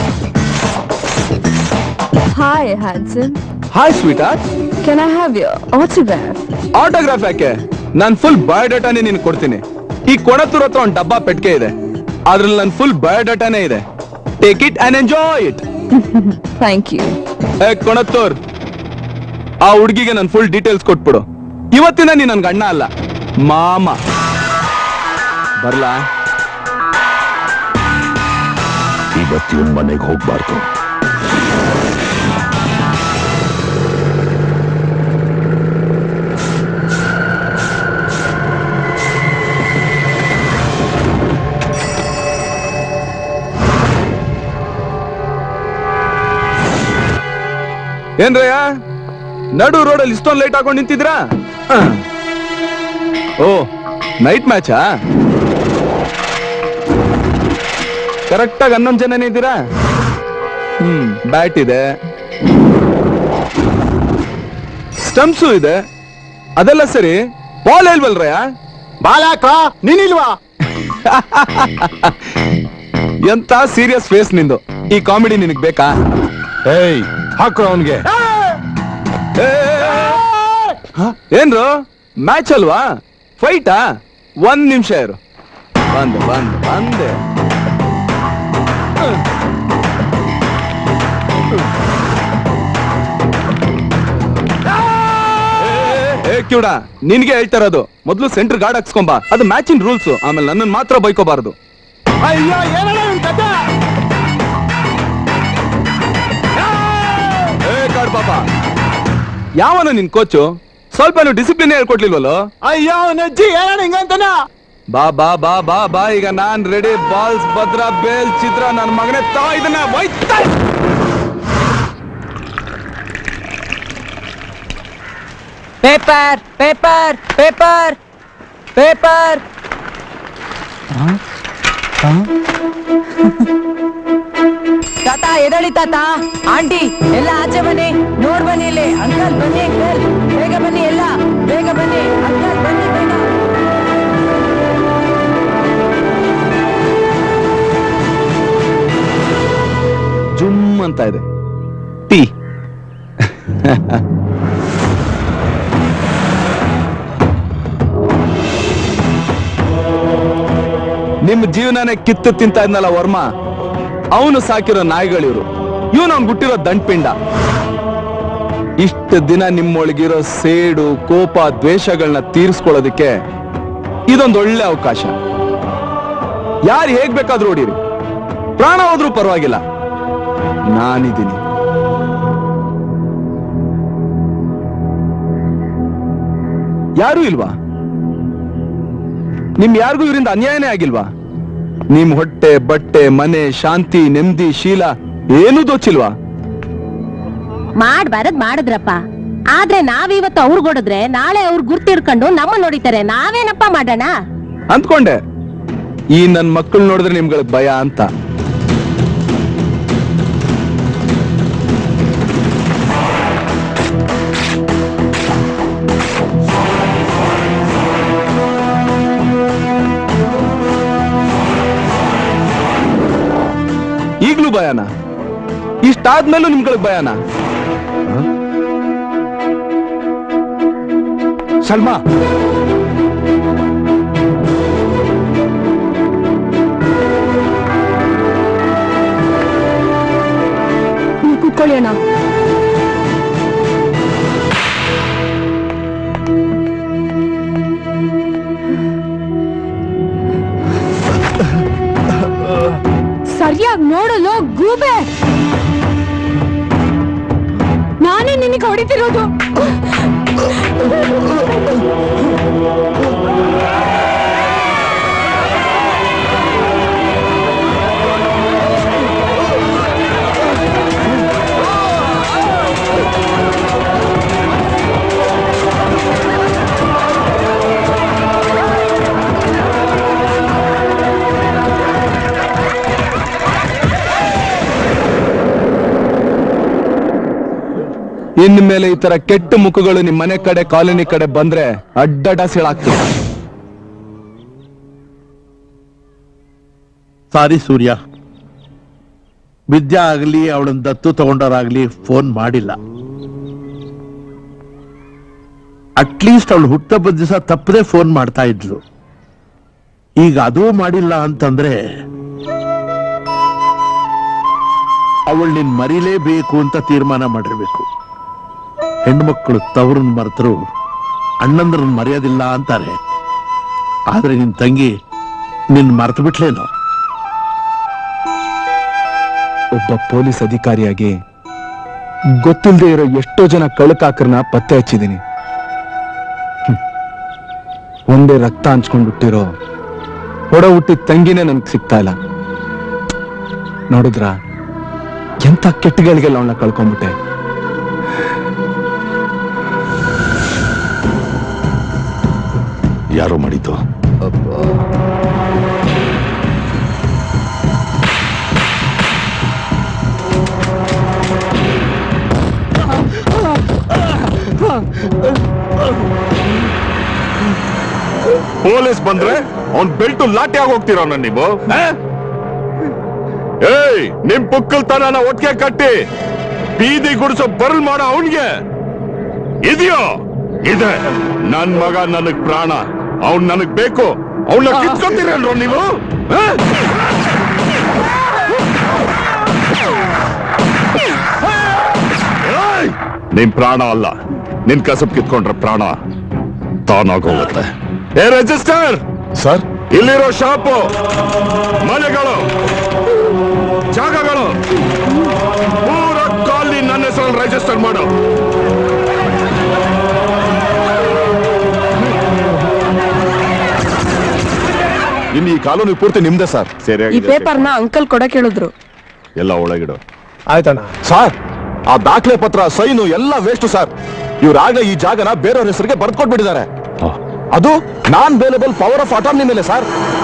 Hi, handsome. ಹಾಯ್ ಸ್ವೀಟಾ Can I have your autograph? Autograph ಯಾಕೆ ನಾನ್ ಫುಲ್ ಬಯೋಡಾಟಾನೇ ನಿನ್ ಕೊಡ್ತೀನಿ ಈ ಕೊಣತ್ತೂರ್ ಹತ್ರ ಒಂದ್ ಡಬ್ಬಾ ಪೆಟ್ಕೆ ಇದೆ ಅದ್ರಲ್ಲಿ ನನ್ ಫುಲ್ ಬಯೋಡಾಟಾನೇ ಇದೆ take it and enjoy it Thank you. ಏ ಕೊಣತ್ತೂರ್ ಆ ಹುಡ್ಗಿಗೆ ನನ್ ಫುಲ್ ಡೀಟೇಲ್ಸ್ ಕೊಟ್ಬಿಡು ಇವತ್ತಿನ ನೀ ನನ್ ಗಣ್ಣ ಅಲ್ಲ ಮಾಮ ಬರ್ಲಾ ಇವತ್ತು ಇವನ್ ಮನೆಗೆ ಹೋಗ್ಬಾರ್ದು ಏನ್ರಯ್ಯ ನಡು ರೋಡಲ್ಲಿ ಇಷ್ಟೊಂದು ಲೈಟ್ ಹಾಕೊಂಡು ನಿಂತಿದ್ರಾ ಹ. ಓ ನೈಟ್ ಮ್ಯಾಚಾ ಕರೆಕ್ಟಾಗಿ ಹನ್ನೊಂದು ಜನನೇ ಇದ್ದೀರಾ ಹ್ಮ್ ಬ್ಯಾಟ್ ಇದೆ ಸ್ಟಂಪ್ಸು ಇದೆ ಅದೆಲ್ಲ ಸರಿ ಬಾಲ್ ಇಲ್ವಲ್ರಯ್ಯ ಬಾಲಾಕ ನೀನಿಲ್ವಾ ಎಂತ ಸೀರಿಯಸ್ ಫೇಸ್ ನಿಂದು ಈ ಕಾಮಿಡಿ ನಿನಗ್ ಬೇಕಾ ಏಯ್ ಹಾಕ್ರು ಅವನ್ಗೆ ಏ, ಹ? ಏನ್ರು ಮ್ಯಾಚ್ ಅಲ್ವಾ ಫೈಟಾ ಒಂದ್ ನಿಮಿಷ ಇರು ಬಂದೆ ಬಂದೆ ಬಂದೆ ಏ, ಏ ಕಿವುಡ ನಿನ್ಗೆ ಹೇಳ್ತಾ ಇರೋದು ಮೊದ್ಲು ಸೆಂಟರ್ ಗಾರ್ಡ್ ಹಾಕ್ಸ್ಕೊಂಬಾ ಅದು ಮ್ಯಾಚಿನ ರೂಲ್ಸ್ ಆಮೇಲೆ ನನ್ನನ್ನು ಮಾತ್ರ ಬೈಕೋಬಾರದು ಅಯ್ಯೋ ಏನಣ್ಣ ನಿನ್ ಕತೆ ಏ ಕಾಡ್ ಪಾಪ ಯಾವನ ನಿನ್ ಕೋಚು ಸ್ವಲ್ಪ ಡಿಸಿಪ್ಲಿನ್ ಹೇಳ್ಕೊಡ್ಲಿಲ್ವಲ್ಲೋ ಅಯ್ಯೋ ನಜ್ಜಿ ಏನಣ್ಣ ಹಿಂಗಂತಾನ ಬಾ ಬಾ ಬಾ ಬಾ ಬಾ ಈಗ ನಾನ್ ರೆಡಿ ಬಾಲ್ಸ್ ಭದ್ರ ಬೇಲ್ ಚಿತ್ರ ನನ್ನ ಮಗನೇ ತಾ ಇದನ್ನ ಒಯ್ತಾ ಪೇಪರ್ ಪೇಪರ್ ಪೇಪರ್ ಪೇಪರ್ ತಾತ ಎದಳಿ ತಾತ ಆಂಟಿ ಎಲ್ಲ ಆಚೆ ಬನ್ನಿ ನೋಡ್ ಬನ್ನಿ ಇಲ್ಲಿ ಅಂಕಲ್ ಬನ್ನಿ ಅಂಕಲ್ ಬೇಗ ಬನ್ನಿ ಎಲ್ಲ ಬೇಗ ಬನ್ನಿ ಅಂಕಲ್ ಬನ್ನಿ ಬೇಗ ಜುಮ್ ಅಂತ ಇದೆ ಟೀ ನಿಮ್ ಜೀವನನೇ ಕಿತ್ತು ತಿಂತ ಇದ್ನಲ್ಲ ವರ್ಮ ಅವನು ಸಾಕಿರೋ ನಾಯಿಗಳಿವ್ರು ಇವನು ಅವ್ನು ಹುಟ್ಟಿರೋ ದಂಡ್ಪಿಂಡ ಇಷ್ಟು ದಿನ ನಿಮ್ಮೊಳಗಿರೋ ಸೇಡು ಕೋಪ ದ್ವೇಷಗಳನ್ನ ತೀರಿಸ್ಕೊಳ್ಳೋದಕ್ಕೆ ಇದೊಂದು ಒಳ್ಳೆ ಅವಕಾಶ ಯಾರು ಹೇಗ್ ಬೇಕಾದ್ರೂ ಹೊಡೀರಿ ಪ್ರಾಣ ಹೋದ್ರೂ ಪರವಾಗಿಲ್ಲ ನಾನಿದ್ದೀನಿ ಯಾರೂ ಇಲ್ವಾ ನಿಮ್ ಯಾರಿಗೂ ಇವರಿಂದ ಅನ್ಯಾಯನೇ ಆಗಿಲ್ವಾ ನಿಮ್ ಹೊಟ್ಟೆ ಬಟ್ಟೆ ಮನೆ ಶಾಂತಿ ನೆಮ್ಮದಿ ಶೀಲ ಏನೂ ದೋಚಿಲ್ವಾ ಮಾಡ್ಬಾರದ್ ಮಾಡಿದ್ರಪ್ಪ ಆದ್ರೆ ನಾವಿವತ್ತು ಅವ್ರು ಕೊಡಿದ್ರೆ ನಾಳೆ ಅವ್ರು ಗುರ್ತಿಡ್ಕೊಂಡು ನಮ್ಮ ನೋಡಿತಾರೆ ನಾವೇನಪ್ಪ ಮಾಡೋಣ ಅಂದ್ಕೊಂಡೆ ಈ ನನ್ ಮಕ್ಕಳು ನೋಡಿದ್ರೆ ನಿಮ್ಗಳಿಗೆ ಭಯ ಅಂತ ಈಗ್ಲೂ ಭಯನ ಇಷ್ಟಾದ್ಮೇಲೂ ನಿಮ್ಗಳಿಗೆ ಭಯನ ಸಲ್ಮಾ ನೀವು ಕೂತ್ಕೊಳ್ಳಿ ಅಣ್ಣ ಸರಿಯಾಗಿ ನೋಡಲು ಗೂಬೆ ನಾನೇ ನಿನಗೆ ಹೊಡಿತಿರೋದು ಇನ್ಮೇಲೆ ಈ ತರ ಕೆಟ್ಟ ಮುಖಗಳು ನಿಮ್ ಮನೆ ಕಡೆ ಕಾಲೋನಿ ಕಡೆ ಬಂದ್ರೆ ಅಡ್ಡಡ ಸೀಳಾಗ್ತದೆ ಸಾರಿ ಸೂರ್ಯ ವಿದ್ಯಾ ಆಗ್ಲಿ ಅವಳನ್ನ ದತ್ತು ತಗೊಂಡವರಾಗ್ಲಿ ಫೋನ್ ಮಾಡಿಲ್ಲ ಅಟ್ಲೀಸ್ಟ್ ಅವಳು ಹುಟ್ಟಬ್ಬದ ದಿವಸ ತಪ್ಪದೆ ಫೋನ್ ಮಾಡ್ತಾ ಇದ್ಲು ಈಗ ಅದೂ ಮಾಡಿಲ್ಲ ಅಂತಂದ್ರೆ ಅವಳು ನಿನ್ ಮರಿಲೇಬೇಕು ಅಂತ ತೀರ್ಮಾನ ಮಾಡಿರ್ಬೇಕು ಹೆಣ್ಮಕ್ಳು ತವರನ್ನ ಮರೆತರು ಅಣ್ಣಂದ್ರನ್ನ ಮರೆಯೋದಿಲ್ಲ ಅಂತಾರೆ ಆದ್ರೆ ನಿನ್ ತಂಗಿ ನಿನ್ ಮರ್ತು ಬಿಟ್ಲೇನೋ ಒಬ್ಬ ಪೊಲೀಸ್ ಅಧಿಕಾರಿಯಾಗಿ ಗೊತ್ತಿಲ್ಲದೆ ಇರೋ ಎಷ್ಟೋ ಜನ ಕಳ್ಳಕಾಕರನ್ನ ಪತ್ತೆ ಹಚ್ಚಿದ್ದೀನಿ ಹ್ಮ್. ಒಂದೇ ರಕ್ತ ಹಂಚ್ಕೊಂಡು ಹುಟ್ಟಿರೋ ಹೊಡ ಹುಟ್ಟಿದ ತಂಗಿನೇ ನನ್ಗೆ ಸಿಗ್ತಾ ಇಲ್ಲ ನೋಡಿದ್ರ ಎಂತ ಕೆಟ್ಟಗಳಿಗೆಲ್ಲ ಅವನ್ನ ಕಳ್ಕೊಂಡ್ಬಿಟ್ಟೆ ಯಾರೋ ಮಾಡಿದ್ದು ಪೊಲೀಸ್ ಬಂದ್ರೆ ಅವ್ನ್ ಬೆಲ್ಟು ಲಾಟಿ ಆಗಿ ಹೋಗ್ತಿರೋನ ನೀವು ಆ? ಏಯ್ ನಿಮ್ ಪುಕ್ಕಲ್ತನ ಒಟ್ಟಿಗೆ ಕಟ್ಟಿ ಬೀದಿ ಗುಡಿಸೋ ಬರ್ಲ್ ಮಾಡೋ ಅವನ್ಗೆ ಇದೆಯೋ ಇದೆ ನನ್ ಮಗ ನನಗ್ ಪ್ರಾಣ ಅವ್ನ್ ನನಗ್ ಬೇಕು ಅವನ್ನ ಕಿತ್ಕೊತೀರಲ್ರೋ ನೀವು ಆ? ಏಯ್! ನಿನ್ ಪ್ರಾಣ ಅಲ್ಲ ನಿನ್ ಕಸಬ್ ಕಿತ್ಕೊಂಡ್ರೆ ಪ್ರಾಣ ತಾನಾಗೋಗುತ್ತೆ ಏ ರಿಜಿಸ್ಟರ್ ಸರ್ ಇಲ್ಲಿರೋ ಶಾಪು ಮನೆಗಳು ಜಾಗಗಳು ಪೂರ ಕಾಲನಿ ನನ್ನ ಹೆಸರಲ್ಲಿ ರಿಜಿಸ್ಟರ್ ಮಾಡು ಇನ್ನು ಈ ಕಾಲೋನಿ ಪೂರ್ತಿ ನಿಮ್ದೆ ಸರ್ ಈ ಸರಿಯಾಗಿ ಪೇಪರ್ನ ಅಂಕಲ್ ಕೊಡಕ್ ಹೇಳಿದ್ರು ಎಲ್ಲ ಒಳಗಿಡು ಆಯ್ತಣ್ಣ ಸರ್ ಆ ದಾಖಲೆ ಪತ್ರ ಸೈನು ಎಲ್ಲ ವೇಸ್ಟ್ ಸರ್ ಇವ್ರಾಗ ಈ ಜಾಗನ ಬೇರೆಯವ್ರ ಹೆಸರಿಗೆ ಬರ್ದ್ಕೊಟ್ಬಿಟ್ಟಿದ್ದಾರೆ ಅದು non bailable power of attorney ಮೇಲೆ ಸರ್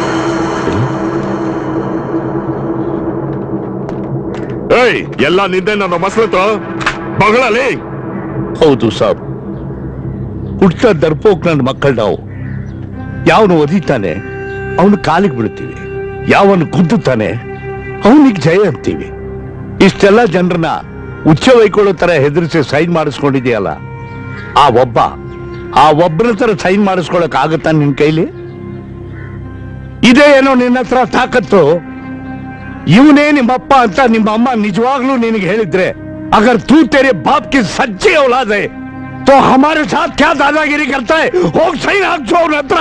ಏಯ್ ಎಲ್ಲ ನಿಂದೆ ನನ್ನ ಮಸಲತ್ತು ಬಗಳಲ್ಲಿ ಹೌದು ಸಾಬ್ ಹುಟ್ಟ ದರ್ಪೋಕ್ ನನ್ನ ಮಕ್ಕಳು ನಾವು ಯಾವನು ಒದಿತಾನೆ ಅವನು ಕಾಲಿಗೆ ಬೀಳ್ತೀವಿ ಯಾವನು ಗುದ್ದುತ್ತಾನೆ ಅವನಿಗೆ ಜಯ ಅಂತೀವಿ ಇಷ್ಟೆಲ್ಲ ಜನರನ್ನ ಉಚ್ಚ ವೈಕೊಳ್ಳೋ ತರ ಹೆದರಿಸಿ ಸೈನ್ ಮಾಡಿಸ್ಕೊಂಡಿದೆಯಲ್ಲ ಆ ಒಬ್ಬ ಆ ಒಬ್ಬರ ತರ ಸೈನ್ ಮಾಡಿಸ್ಕೊಳಕ್ ಆಗುತ್ತಾ ನಿನ್ ಕೈಲಿ ಇದೇ ಏನೋ ನಿನ್ನ ಹತ್ರ ತಾಕತ್ತು ಇವನೇ ನಿಮ್ಮಪ್ಪ ಅಂತ ನಿಮ್ಮ ಅಮ್ಮ ನಿಜವಾಗ್ಲೂ ನಿನಗೆ ಹೇಳಿದ್ರೆ ಅಗರ್ ತೂ तेरे बाप की सच्ची औलाद है तो हमारे साथ क्या दादागिरी करता है ಹೋಗ್ ಸೈನ್ ಹಾಕ್ಸೋ ಅವನ ಹತ್ರ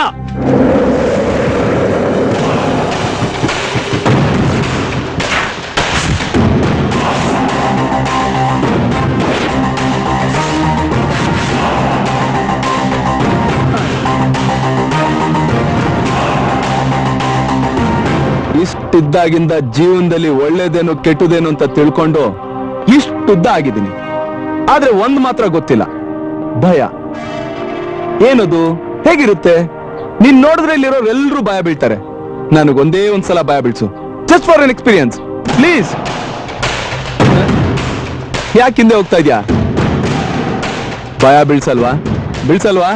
ಇಷ್ಟಿದ್ದಾಗಿಂದ ಜೀವನದಲ್ಲಿ ಒಳ್ಳೇದೇನು ಕೆಟ್ಟದೇನು ಅಂತ ತಿಳ್ಕೊಂಡು ಇಷ್ಟುದ್ದ ಆಗಿದ್ದೀನಿ ಆದ್ರೆ ಒಂದ್ ಮಾತ್ರ ಗೊತ್ತಿಲ್ಲ ಭಯ ಏನದು ಹೇಗಿರುತ್ತೆ ನೀನ್ ನೋಡಿದ್ರೆ ಇಲ್ಲಿರೋರು ಎಲ್ರು ಭಯ ಬೀಳ್ತಾರೆ ನನಗೊಂದೇ ಒಂದ್ಸಲ ಭಯ ಬೀಳ್ಸು just for an experience please ಯಾಕೆ ಹಿಂದೆ ಹೋಗ್ತಾ ಇದ್ಯಾ ಭಯ ಬೀಳ್ಸಲ್ವಾ ಬೀಳ್ಸಲ್ವಾ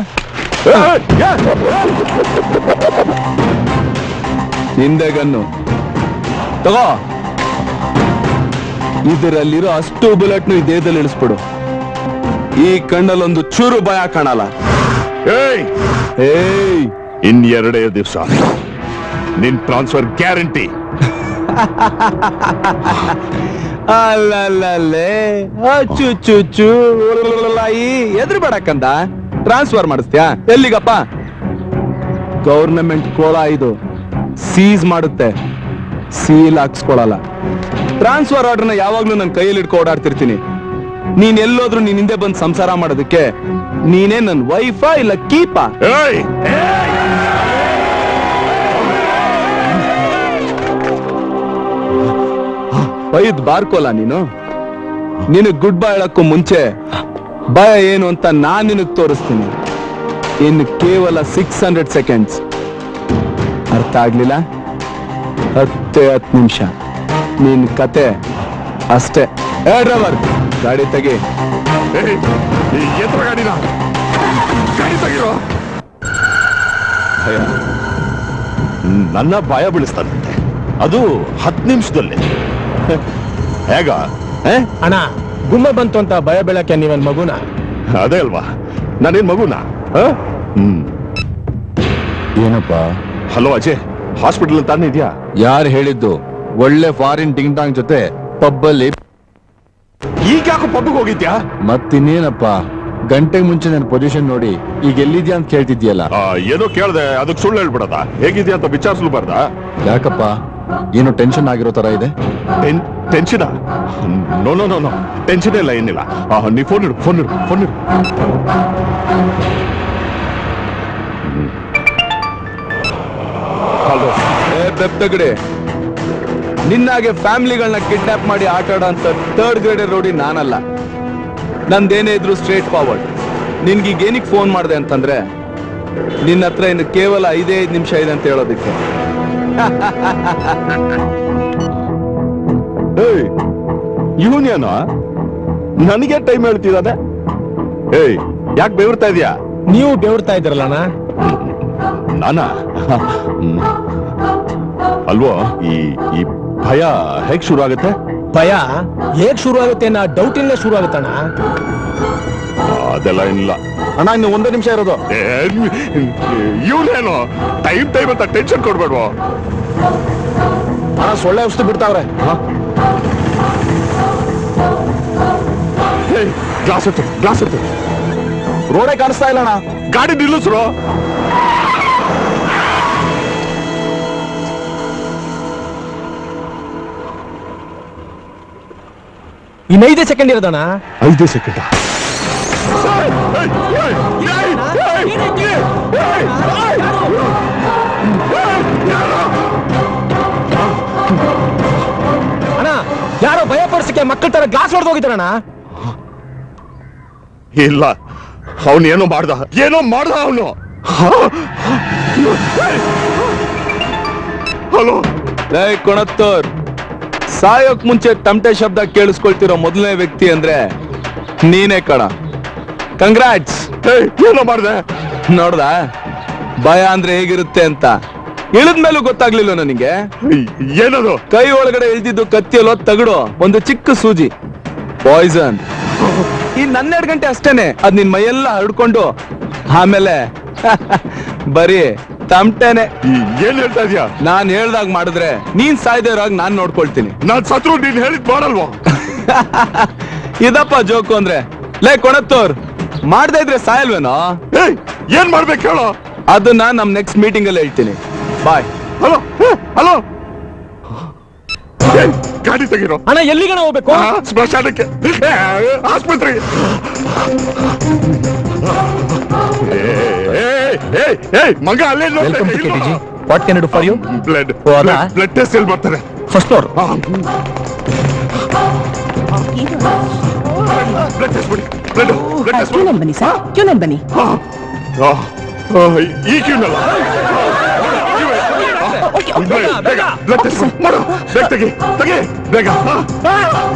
ಹಿಂದೆ ಗನ್ನು ತಗೋ ಇದರಲ್ಲಿರೋ ಅಷ್ಟು ಬುಲೆಟ್ನು ಈ ದೇಹದಲ್ಲಿ ಇಳಿಸ್ಬಿಡು ಈ ಕಣ್ಣಲ್ಲೊಂದು ಚೂರು ಭಯ ಕಾಣಲ್ಲ ಏಯ್ ಏಯ್ ಇನ್ ಎರಡೇ ದಿವಸ ನಿನ್ ಟ್ರಾನ್ಸ್ಫರ್ ಗ್ಯಾರಂಟಿ ಅಲ್ಲಲ್ಲೇ ಚು ಚು ಚು ಎದುರು ಬೇಡಕ್ಕಂದ ಟ್ರಾನ್ಸ್ಫರ್ ಮಾಡಿಸ್ತ್ಯಾ ಎಲ್ಲಿಗಪ್ಪ ಗೌರ್ನಮೆಂಟ್ ಕೋಳ ಇದು ಸೀಸ್ ಮಾಡುತ್ತೆ ಸೀಲ್ ಹಾಕ್ಸ್ಕೊಳಲ್ಲ ಟ್ರಾನ್ಸ್ಫರ್ ಆರ್ಡರ್ನ ಯಾವಾಗ್ಲೂ ನನ್ನ ಕೈಯಲ್ಲಿ ಇಟ್ಕೊ ಓಡಾಡ್ತಿರ್ತೀನಿ ನೀನ್ ಎಲ್ಲೋದ್ರು ನೀನ್ ಹಿಂದೆ ಬಂದು ಸಂಸಾರ ಮಾಡೋದಕ್ಕೆ ನೀನೇ ನನ್ ವೈಫಾ ಇಲ್ಲ ಕೀಪಾ ಏಯ್ ಬೈದ್ ಬಾರ್ಕೋಲ್ಲ ನೀನು ನಿನಗ್ ಗುಡ್ ಬೈ ಹೇಳಕ್ಕೂ ಮುಂಚೆ ಭಯ ಏನು ಅಂತ ನಾನ್ ನಿನಗ್ ತೋರಿಸ್ತೀನಿ ಇನ್ನು ಕೇವಲ ಸಿಕ್ಸ್ ಹಂಡ್ರೆಡ್ ಸೆಕೆಂಡ್ಸ್ ಅರ್ಥ ಆಗ್ಲಿಲ್ಲ ಹತ್ತೇ ಹತ್ತು ನಿಮಿಷ ನಿನ್ ಕತೆ ಅಷ್ಟೇ ಏ ಡ್ರೈವರ್ ಗಾಡಿ ತೆಗಿ ಏಯ್, ಈ ಎತ್ತರ ಗಾಡಿನ ಗಾಡಿ ತೆಗಿರೋ ಭಯ ನನ್ನ ಭಯ ಬೀಳಿಸ್ತಾನಂತೆ ಅದು ಹತ್ತು ನಿಮಿಷದಲ್ಲಿ ಹೇಗ ಏ? ಅಣ್ಣ ಗುಮ್ಮ ಬಂತು ಅಂತ ಭಯ ಬೀಳಕ್ಕೆ ನೀವನ್ ಮಗುನ ಅದೇ ಅಲ್ವಾ ನಾನೇನ್ ಮಗುನ ಆ? ಹ್ಮ್ ಏನಪ್ಪ ಹಲೋ ಅಜಯ್ ಹಾಸ್ಪಿಟಲ್ ತಾನೇ ಇದೆಯಾ ಯಾರು ಹೇಳಿದ್ದು ಒಳ್ಳೆ ಫಾರಿನ್ ಟಿಂಗ್ ಟಾಂಗ್ ಜೊತೆ ಪಬ್ಬಲ್ಲಿ ಈಗ ಯಾಕೋ ಪಬ್ಬಿಗೆ ಹೋಗಿದ್ಯಾ ಮತ್ತಿನ್ನೇನಪ್ಪ ಗಂಟೆಗೆ ಮುಂಚೆ ನನ್ನ ಪೊಸಿಷನ್ ನೋಡಿ ಈಗ ಎಲ್ಲಿದ್ಯಾ ಅಂತ ಕೇಳ್ತಿದ್ಯಲ್ಲ ಆ, ಏನೋ ಕೇಳ್ದೆ ಅದಕ್ಕೆ ಸುಳ್ಳು ಹೇಳ್ಬಿಡದ ಹೇಗಿದ್ಯಾ ಅಂತ ವಿಚಾರಿಸ್ಲುಬಾರ್ದ ಯಾಕಪ್ಪ ಏನೋ ಟೆನ್ಷನ್ ಆಗಿರೋ ತರ ಇದೆ tension no no no no tension ಇಲ್ಲ ಏನಿಲ್ಲ ಆ, ನೀ ಫೋನ್ ಇಡು ಫೋನ್ ಇಡು ಫೋನ್ ಇಡು ಹಲೋ ಏ ಬೆಪ್ತಗಡೆ ನಿನ್ನಾಗೆ ಫ್ಯಾಮಿಲಿಗಳನ್ನ ಕಿಡ್ನಾಪ್ ಮಾಡಿ ಆಟ ಆಡೋ ಅಂತ ಥರ್ಡ್ ಗ್ರೇಡ್ ರೋಡಿ ನಾನಲ್ಲ ನಂದೇನೇ ಇದ್ರು ಸ್ಟ್ರೇಟ್ ಫಾರ್ವರ್ಡ್ ನಿನ್ಗೀಗ ಏನಕ್ಕೆ ಫೋನ್ ಮಾಡಿದೆ ಅಂತಂದ್ರೆ ನಿನ್ನ ಹತ್ರ ಇನ್ನು ಕೇವಲ ಐದೇ ಐದು ನಿಮಿಷ ಇದೆ ಅಂತ ಹೇಳೋದಕ್ಕೆ ಏಯ್ ಇವನೇನೋ ನನಗೆ ಟೈಮ್ ಹೇಳ್ತಿದ್ದಾನೆ ಏಯ್ ಯಾಕೆ ಬೆವರ್ತಾ ಇದೀಯಾ ನೀವು ಬೆವರ್ತಾ ಇದ್ರಲ್ಲಣ್ಣ ನಾನಾ ಹ್ಮ್. ಅಲ್ವೋ ಈ ಈ ಭಯ ಹೇಗ್ ಶುರು ಆಗುತ್ತೆ ಭಯ ಹೇಗ್ ಶುರು ಆಗುತ್ತೆ ಅನ್ನೋ ಡೌಟ್ ಇಂದ ಶುರು ಆಗುತ್ತಣ್ಣ ಅದೆಲ್ಲ ಏನಿಲ್ಲ ಅಣ್ಣ ಇನ್ನು ಒಂದೇ ನಿಮಿಷ ಇರೋದು ಇವನೇನು ಟೈಮ್ ಟೈಮ್ ಅಂತ ಟೆನ್ಷನ್ ಕೊಡ್ಬೇಡ್ವೋ ಅಣ್ಣ ಸೊಳ್ಳೆ ಔಷಧಿ ಬಿಡ್ತಾವ್ರೆ ಗ್ಲಾಸ್ ಎತ್ತು ಗ್ಲಾಸ್ ಎತ್ತು ರೋಡೇ ಕಾಣಿಸ್ತಾ ಇಲ್ಲ ಅಣ್ಣ ಗಾಡಿ ನಿಲ್ಲಿಸ್ರು ಇನ್ನೈದೇ ಸೆಕೆಂಡ್ ಇರೋದಣ್ಣ ಐದೇ ಸೆಕೆಂಡ್ ಅಣ್ಣ ಯಾರೋ ಭಯ ಪಡಿಸಕ್ಕೆ ಮಕ್ಕಳ ತರ ಗ್ಲಾಸ್ ಹೊಡೆದು ಹೋಗಿದ್ದಾರಣ್ಣ ಇಲ್ಲ ಅವನು ಏನೋ ಮಾಡ್ದ ಏನೋ ಮಾಡ್ದ ಅವನು ಹಲೋ ಲೇ ಕೊಣತ್ತೋರ್ ಸಾಯೋಕ್ ಮುಂಚೆ ತಮಟೆ ಶಬ್ದ ಕೇಳಿಸ್ಕೊಳ್ತಿರೋ ಮೊದಲನೇ ವ್ಯಕ್ತಿ ಅಂದ್ರೆ ನೀನೇ ಕಣ ಕಂಗ್ರಾಟ್ಸ್ ಏನೋ ಮಾಡ್ದೆ ನೋಡ್ದ ಭಯ ಅಂದ್ರೆ ಹೇಗಿರುತ್ತೆ ಅಂತ ಇಳಿದ್ಮೇಲೂ ಗೊತ್ತಾಗ್ಲಿಲ್ಲ ನನಗೆ ಏನದು ಕೈ ಒಳಗಡೆ ಇಳ್ದಿದ್ದು ಕತ್ತಿಯಲ್ಲೋ ತಗಡು ಒಂದು ಚಿಕ್ಕ ಸೂಜಿ ಪಾಯ್ಸನ್ ಈ ಹನ್ನೆರಡು ಗಂಟೆ ಅಷ್ಟೇನೆ ಅದ್ ನಿನ್ ಮೈಯೆಲ್ಲ ಹರಡ್ಕೊಂಡು ಆಮೇಲೆ ಬರೀ ತಮಟೆನೆ ಏನ್ ಹೇಳ್ತಾ ಇದೀಯಾ ನಾನ್ ಹೇಳ್ದಾಗ ಮಾಡಿದ್ರೆ ನೀನ್ ಸಾಯ್ದೇ ಇರೋವಾಗ ನಾನ್ ನೋಡ್ಕೊಳ್ತೀನಿ ನಾನ್ ಸತ್ರು ನೀನ್ ಹೇಳಿದ್ ಮಾಡಲ್ವಾ ಇದಪ್ಪ ಜೋಕು ಅಂದ್ರೆ ಲೇ ಕೊಣತ್ತೋರ್ ಮಾಡ್ದೇ ಇದ್ರೆ ಸಾಯಲ್ವೇನೋ ಏಯ್ ಏನ್ ಮಾಡ್ಬೇಕು ಹೇಳೋ ಅದನ್ನ ನಮ್ ನೆಕ್ಸ್ಟ್ ಮೀಟಿಂಗ್ ಅಲ್ಲಿ ಹೇಳ್ತೀನಿ ಬಾಯ್ ಹಲೋ ಹಲೋ ಏಯ್, ಗಾಡಿ ತೆಗಿರೋ ಅಣ್ಣ ಎಲ್ಲಿಗಣ ಹೋಗ್ಬೇಕು ಆ, ಸ್ಮಶಾನಕ್ಕೆ ಏ, ಆಸ್ಪತ್ರೆಗೆ ಏಯ್ ಮಗ ಅಲ್ಲೇ welcome to KTG what can do for you blood ಓ, ಅದಾ? ಬ್ಲಡ್ ಟೆಸ್ಟ್ ಎಲ್ಲಿ ಬರ್ತಾರೆ ಫಸ್ಟ್ ಫ್ಲೋರ್ ಬ್ಲಡ್ ಟೆಸ್ಟ್ ಬಿಡಿ ಬ್ಲಡ್ ಬ್ಲಡ್ ಟೆಸ್ಟ್ ಕ್ಯೂನಲ್ಲಿ ಬನ್ನಿ ಸರ್ ಕ್ಯೂನಲ್ಲಿ ಬನ್ನಿ ಈ ಕ್ಯೂನಲ್ಲ ಬ್ಲಡ್ ಟೆಸ್ಟ್ ಮಾಡು ಬೇಗ ತೆಗಿ ತೆಗಿ ಬೇಗ ಆ.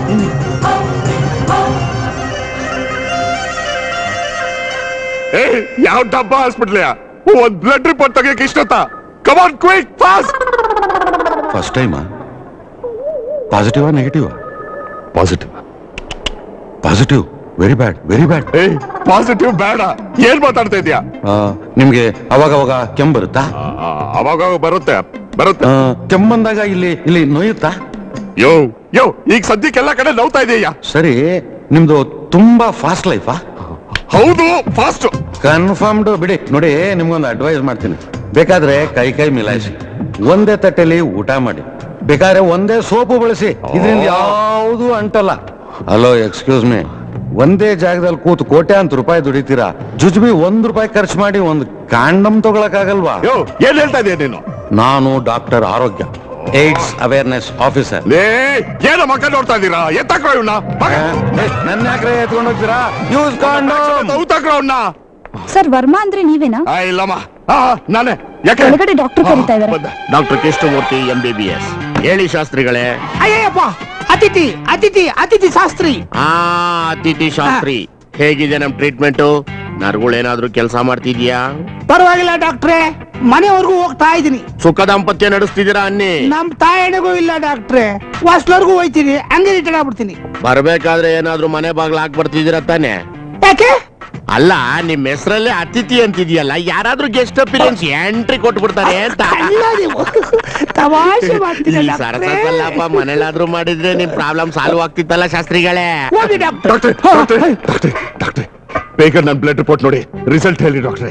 ಏ ಯಾವ ಡಬ್ಬ ಹಾಸ್ಪಿಟ್ಲಿಯಾ ಒಂದ್ ಬ್ಲಡ್ ರಿಪೋರ್ಟ್ ತೆಗಿಯಕ್ಕೆ ಇಷ್ಟೊತ್ತ ಕಮಾನ್ ಕ್ವಿಕ್ ಫಾಸ್ಟ್ ಫಸ್ಟ್ ಟೈಮಾ ಪಾಸಿಟಿವಾ negative positive positive very bad very bad ಏ ಪಾಸಿಟಿವ್ ಬೇಡ ಏನ್ ಮಾತಾಡ್ತಾ ಇದೀಯಾ ನಿಮ್ಗೆ ಅವಾಗ ಅವಾಗ ಕೆಮ್ಮು ಬರುತ್ತಾ ಆ, ಅವಾಗ ಬರುತ್ತೆ ಬರುತ್ತೆ ಆ, ಕೆಮ್ಮು ಬಂದಾಗ ಇಲ್ಲಿ ಇಲ್ಲಿ ನೋಯುತ್ತಾ ಯೋ ಯೋ ಈಗ ಸದ್ಯಕ್ಕೆಲ್ಲ ಕಡೆ ನೋವ್ತಾ ಇದೆಯಾ ಸರಿ ನಿಮ್ದು ತುಂಬಾ ಫಾಸ್ಟ್ ಲೈಫಾ ಹೌದು ಫಾಸ್ಟ್ ಕನ್ಫರ್ಮ್ಡ್ ಬಿಡಿ ನೋಡಿ ನಿಮ್ಗೊಂದು ಅಡ್ವೈಸ್ ಮಾಡ್ತೀನಿ ಬೇಕಾದ್ರೆ ಕೈ ಕೈ ಮಿಲಾಯಿಸಿ ಒಂದೇ ತಟ್ಟೆಲಿ ಊಟ ಮಾಡಿ ಬೇಕಾದ್ರೆ ಒಂದೇ ಸೋಪು ಬಳಸಿ ಇದರಿಂದ ಯಾವುದು ಅಂಟಲ್ಲ ಹಲೋ ಎಕ್ಸ್ಕ್ಯೂಸ್ ಮೀ ಒಂದೇ ಜಾಗದಲ್ಲಿ ಕೂತು ಕೋಟ್ಯಾಂತರ ರೂಪಾಯಿ ದುಡಿತೀರಾ ಜುಜ್ಬಿ ಒಂದ್ ರೂಪಾಯಿ ಖರ್ಚು ಮಾಡಿ ಒಂದು ಕಾಂಡಮ್ ತಗೊಳಕ್ಕಾಗಲ್ವಾ ಯೋ ಏನ್ ಹೇಳ್ತಾ ಇದೀಯ ನೀನು ನಾನು ಡಾಕ್ಟರ್ ಆರೋಗ್ಯ ಏಡ್ಸ್ ಅವೇರ್ನೆಸ್ ಆಫೀಸರ್ ಲೇ ಏನೋ ಮಕ್ಕ ನೋಡ್ತಾ ಇದೀರಾ ಎತ್ತಾಕ್ರೋ ಇವನ್ನ ನನ್ನ ಯಾಕ್ರೆ ಎತ್ಕೊಂಡು ಹೋಗ್ತೀರಾ ಯೂಸ್ ಕಾಂಡಮ್ ಔತಾಕ್ರೋ ಅವನ್ನ ಸರ್ ವರ್ಮಾ ಅಂದ್ರೆ ನೀವೇನಾ ಆ ಇಲ್ಲಮ್ಮ ಆ ನಾನೇ ಯಾಕೆ ಒಳಗಡೆ ಡಾಕ್ಟರ್ ಕರೀತಾ ಇದಾರೆ doctor Krishnamurthy M B B S ಹೇಳಿ ಶಾಸ್ತ್ರಿಗಳೇ ಅಯ್ಯಪ್ಪ ಅತಿಥಿ ಅತಿಥಿ ಅತಿಥಿ ಶಾಸ್ತ್ರಿ ಆ ಅತಿಥಿ ಶಾಸ್ತ್ರಿ ಹೇಗಿದೆ ನಮ್ ಟ್ರೀಟ್ಮೆಂಟ್ ನರ್ಗಳೇನಾದ್ರೂ ಕೆಲಸ ಮಾಡ್ತಿದ್ಯಾ ಪರವಾಗಿಲ್ಲ ಡಾಕ್ಟ್ರೆ ಮನೆವರೆಗೂ ಹೋಗ್ತಾ ಇದೀನಿ ಸುಖ ದಾಂಪತ್ಯ ನಡೆಸ್ತಿದ್ದೀರಾ ಅನ್ನಿ ನಮ್ ತಾಯಣೆಗೂ ಇಲ್ಲ ಡಾಕ್ಟ್ರೆ ವಾಸ್ಲರ್ಗೂ ಹೋಯ್ತೀನಿ ಹಂಗೆ ರಿಟರ್ನ್ ಆಗ್ಬಿಡ್ತೀನಿ ಬರ್ಬೇಕಾದ್ರೆ ಏನಾದ್ರೂ ಮನೆ ಬಾಗ್ಲ ಹಾಕ್ ಬರ್ತಿದ್ದೀರಾ ತಾನೆ ಯಾಕೆ ಅಲ್ಲ ನಿಮ್ ಹೆಸರಲ್ಲೇ ಅತಿಥಿ ಅಂತಿದ್ಯಲ್ಲ ಯಾರಾದ್ರೂ ಗೆಸ್ಟ್ ಅಪಿರಿಯನ್ಸ್ ಎಂಟ್ರಿ ಕೊಟ್ಬಿಡ್ತಾರೆ ಅಂತ ಅಲ್ಲ ನೀವು ತಮಾಷೆ ಮಾಡ್ತೀರ ಈ ಡಾಕ್ಟ್ರೇ. ಸರಸಲ್ಲಪ್ಪ ಮನೇಲಾದ್ರೂ ಮಾಡಿದ್ರೆ ನಿಮ್ ಪ್ರಾಬ್ಲಮ್ ಸಾಲ್ವ್ ಆಗ್ತಿತ್ತಲ್ಲ ಶಾಸ್ತ್ರಿಗಳೇ ಹೋಗಿ ಡಾಕ್ಟ್ರೆ ಡಾಕ್ಟ್ರೆ ಡಾಕ್ಟ್ರೆ ಡಾಕ್ಟ್ರೆ ಡಾಕ್ಟ್ರೆ ಬೇಗ ನನ್ನ ಬ್ಲಡ್ ರಿಪೋರ್ಟ್ ನೋಡಿ ರಿಸಲ್ಟ್ ಹೇಳಿ ಡಾಕ್ಟ್ರೆ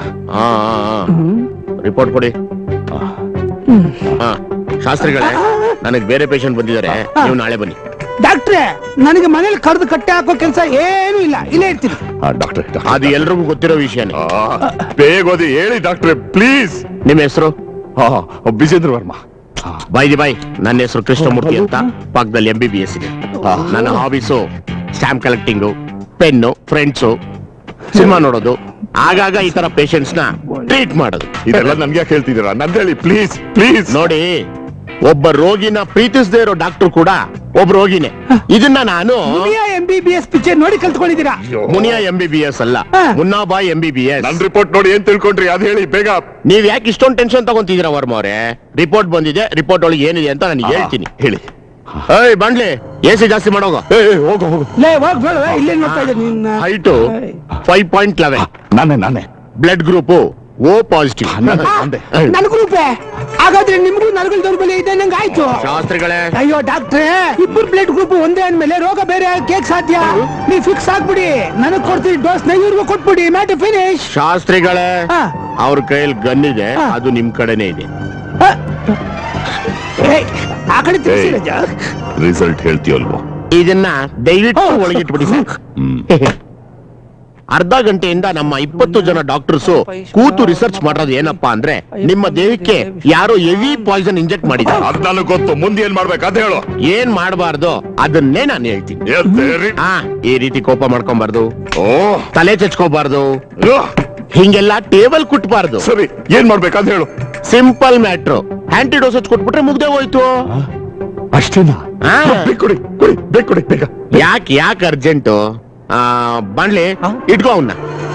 ರಿಪೋರ್ಟ್ ಕೊಡಿ ಹಾ ಶಾಸ್ತ್ರಿಗಳೇ ನನಗೆ ಬೇರೆ ಪೇಷಂಟ್ ಬಂದಿದ್ದಾರೆ ನೀವು ನಾಳೆ ಬನ್ನಿ ಡಾಕ್ಟ್ರೆ ನನಗೆ ಮನೇಲಿ ಕಡ್ದು ಕಟ್ಟೆ ಹಾಕೋ ಕೆಲಸ ಏನೂ ಇಲ್ಲ ಇಲ್ಲೇ ಇರ್ತೀನಿ ಡಾಕ್ಟ್ರೆ ಅದು ಎಲ್ರಿಗೂ ಗೊತ್ತಿರೋ ವಿಷಯನೇ ಬೇಗ ಓದಿ ಹೇಳಿ ಡಾಕ್ಟ್ರೆ ಪ್ಲೀಸ್ ನಿಮ್ಮ ಹೆಸರು Vijendra Varma by the by ನನ್ನ ಹೆಸರು ಕೃಷ್ಣಮೂರ್ತಿ ಅಂತ ಪಕ್ಕದಲ್ಲಿ ಎಂ ಬಿ ಬಿ ಎಸ್ ಇದೆ ನನ್ನ hobbies stamp collecting pen friends cinema ನೋಡೋದು ಆಗಾಗ ಈ ತರ ಪೇಷಂಟ್ಸ್ ನ ಟ್ರೀಟ್ ಮಾಡೋದು ಇದೆಲ್ಲ ನನ್ಗೆ ಯಾಕೆ ಹೇಳ್ತಿದ್ದೀರಾ ನಂದು ಹೇಳಿ ಪ್ಲೀಸ್ ಪ್ಲೀಸ್ ನೋಡಿ ಒಬ್ಬ ರೋಗಿನ ಪ್ರೀತಿಸದೇ ಇರೋ ಡಾಕ್ಟರ್ ಕೂಡ ಒಬ್ಬ ರೋಗಿನೇ ಇದನ್ನ ನಾನು Muniya M B B S picture ನೋಡಿ ಕಲ್ತ್ಕೊಂಡಿದ್ದೀರಾ Muniya M B B S ಅಲ್ಲ Munnabhai M B B S ನನ್ ರಿಪೋರ್ಟ್ ನೋಡಿ ಏನ್ ತಿಳ್ಕೊಂಡ್ರಿ ಅದ್ ಹೇಳಿ ಬೇಗ ನೀವ್ ಯಾಕೆ ಇಷ್ಟೊಂದು ಟೆನ್ಷನ್ ತಗೊಂತಿದ್ದೀರಾ ವರ್ಮ ಅವರೇ ರಿಪೋರ್ಟ್ ಬಂದಿದೆ ರಿಪೋರ್ಟ್ ಒಳಗೆ ಏನಿದೆ ಅಂತ ನಾನು ಹೇಳ್ತೀನಿ ಹೇಳಿ ಏಯ್ ಬಂಡ್ಲಿ ಎ ಸಿ ಜಾಸ್ತಿ ಮಾಡೋಗ ಹೋಗು ಹೋಗು ಲೇ ಹೋಗ್ ಬೇಡ ಇಲ್ಲೇ ನೋಡ್ತಾ ಇದ್ದೆ ನಿನ್ನ ಹೈಟು ಫೈವ್ ಪಾಯಿಂಟ್ ಲೆವೆನ್ ನಾನೇ ನಾನೇ ಬ್ಲಡ್ ಗ್ರೂಪ್ ಓ ಪಾಸಿಟಿವ್ ನನ್ ಗ್ರೂಪೇ ಹಾಗಾದ್ರೆ ನಿಮ್ಗೂ ನಲ್ಗಳು ದೌರ್ಬಲ್ಯ ಇದೆ ನಂಗೆ ಆಯ್ತು ಶಾಸ್ತ್ರಿಗಳೇ ಅಯ್ಯೋ ಡಾಕ್ಟ್ರೆ ಇಬ್ಬರು ಬ್ಲಡ್ ಗ್ರೂಪ್ ಒಂದೇ ಅಂದ್ಮೇಲೆ ರೋಗ ಬೇರೆ ಕೇಕ್ ಸಾಧ್ಯ ನೀವ್ ಫಿಕ್ಸ್ ಆಗ್ಬಿಡಿ ನನಗ್ ಕೊಡ್ತೀರಿ ಡೋಸ್ ನ ಇವ್ರಿಗೂ ಕೊಟ್ಬಿಡಿ ಮ್ಯಾಟ್ ಫಿನಿಶ್ ಶಾಸ್ತ್ರಿಗಳೇ ಅವ್ರ ಕೈಯಲ್ಲಿ ಗನ್ ಇದೆ ಅದು ನಿಮ್ ಕಡೆನೇ ಇದೆ ಆ ಕಡೆ ತಿರ್ಸಿ ರಜ. ರಿಸಲ್ಟ್ ಹೇಳ್ತೀಯಲ್ವೋ ಇದನ್ನ ದಯವಿಟ್ಟು ಒಳಗಿಟ್ಬಿಡಿ ಸರ್ ಅರ್ಧ ಗಂಟೆಯಿಂದ ನಮ್ಮ ಇಪ್ಪತ್ತು ಜನ ಡಾಕ್ಟರ್ಸ್ ಕೂತು ರಿಸರ್ಚ್ ಮಾಡೋದು ಏನಪ್ಪಾ ಅಂದ್ರೆ ನಿಮ್ಮ ದೇಹಕ್ಕೆ ಯಾರೋ ಹೆವಿ ಪಾಯ್ಸನ್ ಇಂಜೆಕ್ಟ್ ಮಾಡಿದ್ದಾರೆ ಅದ್ ನನಗ್ ಗೊತ್ತು ಮುಂದೆ ಏನ್ ಮಾಡ್ಬೇಕು ಅದ್ ಹೇಳು ಏನ್ ಮಾಡಬಾರ್ದು ಅದನ್ನೇ ನಾನು ಹೇಳ್ತೀನಿ ಹಾ ಈ ರೀತಿ ಕೋಪ ಮಾಡ್ಕೊಂಬಾರ್ದು ಓ ತಲೆ ಚಚ್ಕೋಬಾರ್ದು ಹಿಂಗೆಲ್ಲ ಟೇಬಲ್ ಕುಟ್ಬಾರ್ದು ಸರಿ ಏನ್ ಮಾಡ್ಬೇಕು ಅದ್ ಹೇಳು ಸಿಂಪಲ್ ಮ್ಯಾಟ್ರು ಆಂಟಿಡೋಸೇಜ್ ಕೊಟ್ಬಿಟ್ರೆ ಮುಗ್ದೆ ಹೋಯ್ತು ಅಷ್ಟೇನಾ ಹಾ. ಬೇಕು ಕೊಡಿ ಕೊಡಿ ಬೇಕು ಕೊಡಿ ಬೇಗ ಯಾಕೆ ಯಾಕೆ ಅರ್ಜೆಂಟು ಬಾಣ್ಲಿ ಇಟ್ಕೋ ಅವನ್ನ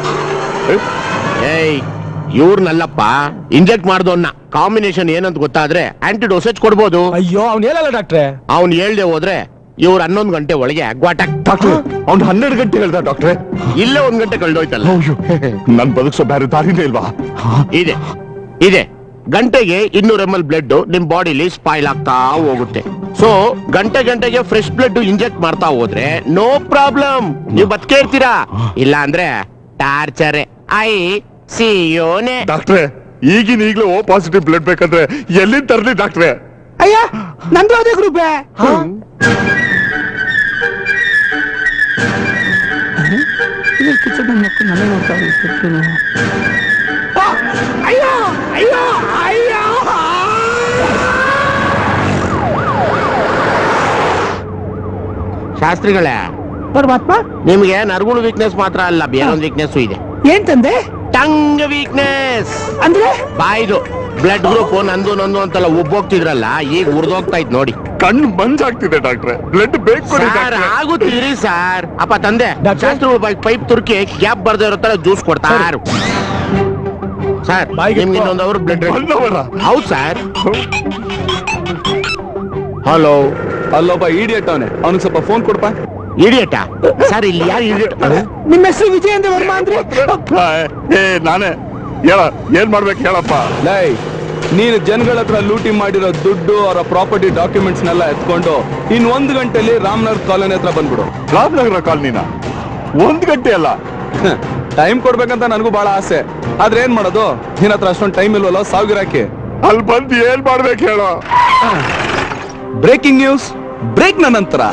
ಏಯ್ ಇವ್ರನ್ನಲ್ಲಪ್ಪ ಇಂಜೆಕ್ಟ್ ಮಾಡ್ದವನ್ನ ಕಾಂಬಿನೇಷನ್ ಏನಂತ ಗೊತ್ತಾದ್ರೆ ಆಂಟಿಡೋಸೇಜ್ ಕೊಡ್ಬೋದು ಅಯ್ಯೋ ಅವ್ನು ಹೇಳಲ್ಲ ಡಾಕ್ಟ್ರೆ ಅವ್ನ್ ಹೇಳ್ದೆ ಹೋದ್ರೆ ಇವ್ರು ಹನ್ನೊಂದು ಗಂಟೆ ಒಳಗೆ ಗ್ವಾಟಕ್ ಡಾಕ್ಟ್ರೆ ಅವ್ನು ಹನ್ನೆರಡು ಗಂಟೆ ಹೇಳ್ದ ಡಾಕ್ಟ್ರೆ ಇಲ್ಲೇ ಒಂದ್ ಗಂಟೆ ಕಳ್ದೋಯ್ತಲ್ಲ ನನ್ ಬದುಕ್ಸೋ ಬೇರೆ ದಾರಿನೇ ಇಲ್ವಾ ಇದೆ ಇದೆ ಗಂಟೆಗೆ ಇನ್ನೂರ ಎಂ ಎಲ್ ಬ್ಲಡ್ ನಿಮ್ ಬಾಡಿಲಿ ಸ್ಪಾಯ್ಲ್ ಆಗ್ತಾ ಹೋಗುತ್ತೆ ಸೊ ಗಂಟೆ ಗಂಟೆಗೆ ಫ್ರೆಶ್ ಬ್ಲಡ್ ಇಂಜೆಕ್ಟ್ ಮಾಡ್ತಾ ಹೋದ್ರೆ ನೋ ಪ್ರಾಬ್ಲಮ್ ನೀವು ಬದುಕೇ ಇರ್ತೀರಾ ಇಲ್ಲ ಅಂದ್ರೆ ಟಾರ್ಚರ್ ಐ ಸಿಯೋನೆ ಡಾಕ್ಟ್ರೆ ಈಗಿನ ಈಗಲೂ ಓ ಪಾಸಿಟಿವ್ ಬ್ಲಡ್ ಬೇಕಂದ್ರೆ ಎಲ್ಲಿಂದ ತರ್ಲಿ ಡಾಕ್ಟ್ರೆ ಅಯ್ಯ ನಂದು ಅದೇ ಗ್ರೂಪೇ ಅಯ್ಯೋ ಅಯ್ಯೋ ಅಯ್ಯೋ ಶಾಸ್ತ್ರಿಗಳೇ ಪರಮಾತ್ಮ ನಿಮ್ಗೆ ನರಗುಳು ವೀಕ್ನೆಸ್ ಮಾತ್ರ ಅಲ್ಲ ಬೇರೊಂದು ವೀಕ್ನೆಸ್ ಇದೆ ಏನ್ ತಂದೆ ಟಂಗ್ ವೀಕ್ನೆಸ್ ಅಂದ್ರೆ ಬಾಯ್ದು ಬ್ಲಡ್ ಗ್ರೂಪ್ ನಂದು ನಂದು ಅಂತೆಲ್ಲ ಉಬ್ಬೋಗ್ತಿದ್ರಲ್ಲ ಈಗ ಉರ್ದೋಗ್ತಾ ಇದ್ ನೋಡಿ ಕಣ್ಣು ಮಂಜಾಗ್ತಿದೆ ಡಾಕ್ಟ್ರೆ ಬ್ಲಡ್ ಬೇಕು ಕೊಡಿ ಸರ್ ಡಾಕ್ಟ್ರೆ. ಆಗುತ್ತೀರಿ ಸರ್ ಅಪ್ಪ ತಂದೆ ಶಾಸ್ತ್ರಿಗಳು ಪೈಪ್ ತುರ್ಕಿ ಗ್ಯಾಪ್ ಬರ್ದೇ ಇರೋ ತರ ಜ್ಯೂಸ್ ಕೊಡ್ತಾರು ಸರ್ ನಿಮ್ಗೆ ಇನ್ನೊಂದು ಅವರು ಬ್ಲಡ್ ಹೌದು ಸರ್ ಹಲೋ ಅಲ್ಲೊಬ್ಬ ಇಡಿಯಟ್ ಅವನೇ ಅವನಿಗೆ ಸ್ವಲ್ಪ ಫೋನ್ ಕೊಡಪ್ಪ ಇಡಿಯಟ ಸರ್ ಇಲ್ಲಿ ಯಾರು ಇಡಿಯಟ್ ನಿಮ್ಮ ಹೆಸರು ವಿಜಯೇಂದ್ರ ವರ್ಮಾ ಅಂದ್ರೆ ಏ ನಾನೇ ಹೇಳ ಏನ್ ಮಾಡ್ಬೇಕು ಹೇಳಪ್ಪ ಲೈ ನೀನು ಜನಗಳ ಹತ್ರ ಲೂಟಿ ಮಾಡಿರೋ ದುಡ್ಡು ಅವರ ಪ್ರಾಪರ್ಟಿ ಡಾಕ್ಯುಮೆಂಟ್ಸ್ ನೆಲ್ಲ ಎತ್ಕೊಂಡು ಇನ್ ಒಂದು ಗಂಟೆಲಿ ರಾಮನಗರ್ ಕಾಲೋನಿ ಹತ್ರ ಬಂದ್ಬಿಡು ರಾಮನಗರ ಕಾಲನಿನ ಒಂದ್ ಗಂಟೆ ಅಲ್ಲ ಟೈಮ್ ಕೊಡ್ಬೇಕಂತ ನನಗೂ ಬಹಳ ಆಸೆ ಆದ್ರೆ ಏನ್ ಮಾಡೋದು ನಿನ್ನ ಹತ್ರ ಅಷ್ಟೊಂದು ಟೈಮ್ ಇಲ್ವಲ್ಲ ಸಾವಿರಾಕಿ ಅಲ್ಲಿ ಬಂದು ಏನ್ ಮಾಡ್ಬೇಕು ಹೇಳೋ ಬ್ರೇಕಿಂಗ್ ನ್ಯೂಸ್ ಬ್ರೇಕ್ ನ ನಂತರ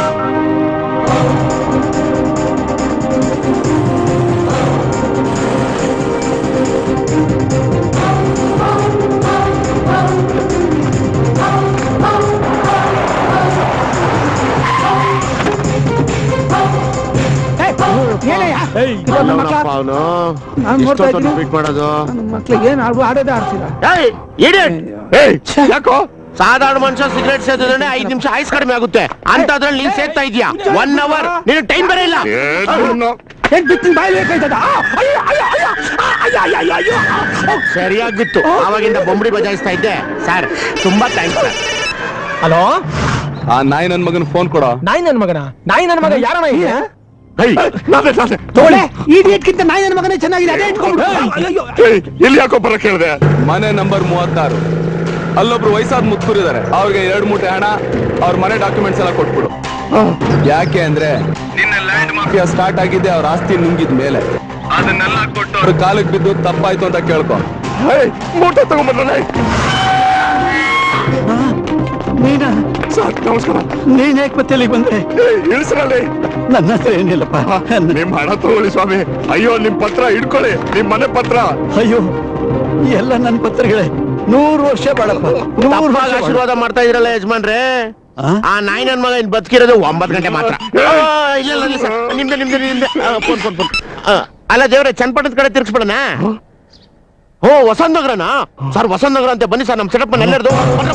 ಏನಯ್ಯ ಇದೊಂದು ಮಕ್ಳ ಅವನು ನಾನ್ ನೋಡ್ತಾ ಇದ್ದೀನಿ. ರಿಪೀಟ್ ಮಾಡೋದು ನನ್ನ ಮಕ್ಳಿಗೆ ಏನ್ ಆಡ್ಬೋ ಆಡೋದೇ ಆಡ್ತೀರಾ ಏಯ್ ಇಡಿಯಟ್ ಏಯ್ ಯಾಕೋ ಸಾಧಾರಣ ಮನುಷ್ಯ ಸಿಗರೇಟ್ ಸೇದಿದ್ರೆ ಐದ್ ನಿಮಿಷ ಆಯ್ಸ್ ಕಡಿಮೆ ಆಗುತ್ತೆ ಅಂತದ್ರಲ್ಲಿ ನೀನ್ ಸೇರ್ತಾ ಇದೀಯಾ ಒನ್ ಅವರ್ ನೀನು ಟೈಮ್ ಬೇರೆ ಇಲ್ಲ ಏನ್ ಬಿತ್ತಿನ ಬಾಯಿ ಬೇಕಾಯ್ತದ ಅಯ್ಯೋ ಅಯ್ಯೋ ಅಯ್ಯೋ ಆ, ಅಯ್ಯೋ ಅಯ್ಯೋ ಅಯ್ಯೋ ಅಯ್ಯೋ ಸರಿಯಾಗಿ ಬಿತ್ತು ಆವಾಗಿಂದ ಬೊಂಬಡಿ ಬಜಾಯಿಸ್ತಾ ಇದ್ದೆ ಸರ್ ತುಂಬಾ ಥ್ಯಾಂಕ್ಸ್ ಸರ್ ಹಲೋ ಆ ನಾಯಿ ನನ್ ಮಗನ್ ಫೋನ್ ಕೊಡೋ ನಾಯಿ ನನ್ ಮಗನ ನಾಯಿ ನನ್ ಮಗ ಯಾರನ ಇಲ್ಲಿ ತಗೊಳ್ಳೆ ಇಡಿಯಟ್ಗಿಂತ ನಾಯಿ ನನ್ನ ಮಗನೇ ಚೆನ್ನಾಗಿದೆ ಅದೇ ಇಟ್ಕೊಂಡ್ಬಿಡು ಅಯ್ಯೋ ಇಲ್ಲಿ ಯಾಕೋ ಬರ ಕೇಳಿದೆ ಮನೆ ನಂಬರ್ ಮೂವತ್ತಾರು ಅಲ್ಲೊಬ್ರು ವಯಸ್ಸಾದ ಮುತ್ಕೂರಿದ್ದಾರೆ ಅವ್ರಿಗೆ ಎರಡು ಮೂಟೆ ಹಣ ಅವ್ರ ಮನೆ ಡಾಕ್ಯುಮೆಂಟ್ಸ್ ಎಲ್ಲ ಕೊಟ್ಬಿಡು ಯಾಕೆ ಅಂದ್ರೆ ನಿನ್ನ ಲ್ಯಾಂಡ್ ಮಾಫಿಯಾ ಸ್ಟಾರ್ಟ್ ಆಗಿದ್ದೆ ಅವ್ರ ಆಸ್ತಿ ನುಂಗಿದ ಮೇಲೆ ಅದನ್ನೆಲ್ಲ ಕೊಟ್ಟು ಅವ್ರ ಕಾಲಕ್ಕೆ ಬಿದ್ದು ತಪ್ಪಾಯ್ತು ಅಂತ ಕೇಳ್ಕೊ ಮೂಟೆ ತಗೊಂಡ್ಬಂದ್ರೆ ನೀನಾ ಸರ್ ನಮಸ್ಕಾರ ನೀನ್ ಯಾಕೆ ಮತ್ತೆ ಇಲ್ಲಿಗೆ ಬಂದ್ರೆ ಇಳಿಸ್ರಲ್ಲಿ ನನ್ನ ಹತ್ರ ಏನಿಲ್ಲಪ್ಪ ನಿಮ್ ಹಣ ತಗೊಳ್ಳಿ ಸ್ವಾಮಿ ಅಯ್ಯೋ ನಿಮ್ ಪತ್ರ ಇಟ್ಕೊಳ್ಳಿ ನಿಮ್ ಮನೆ ಪತ್ರ ಅಯ್ಯೋ ಎಲ್ಲ ನನ್ನ ಪತ್ರಗಳೇ ನೂರು ವರ್ಷ ಬಾಳಪ್ಪ ನೂರು ತಪ್ಪಾಗಿ ವರ್ಷ ಬಾಳು. ಆಶೀರ್ವಾದ ಮಾಡ್ತಾ ಇದ್ರಲ್ಲ ಯಜಮಾನ್ರೆ ಆ ನಾಯಿ ನನ್ ಮಗ ಇನ್ ಬದುಕಿರೋದು ಒಂಬತ್ತು ಗಂಟೆ ಮಾತ್ರ ಆ, ಇಲ್ಲ ಇಲ್ಲ, ಇಲ್ಲ ಸರ್ ನಿಮ್ದೆ ನಿಮ್ದೆ ನಿಮ್ದೆ ಆ, ಫೋನ್ ಫೋನ್ ಫೋನ್ ಆ, ಅಲ್ಲ ದೇವ್ರೆ ಚನ್ನಪಟ್ಟಣದ ಕಡೆ ತಿರ್ಗಿಸ್ಬಿಡಣ ಓ ವಸಂತ ನಗರನಾ ಸರ್ ವಸಂತ ನಗರ ಅಂತ ಬನ್ನಿ ಸರ್ ನಮ್ ಸೆಟಪ್ ಎಲ್ಲರದು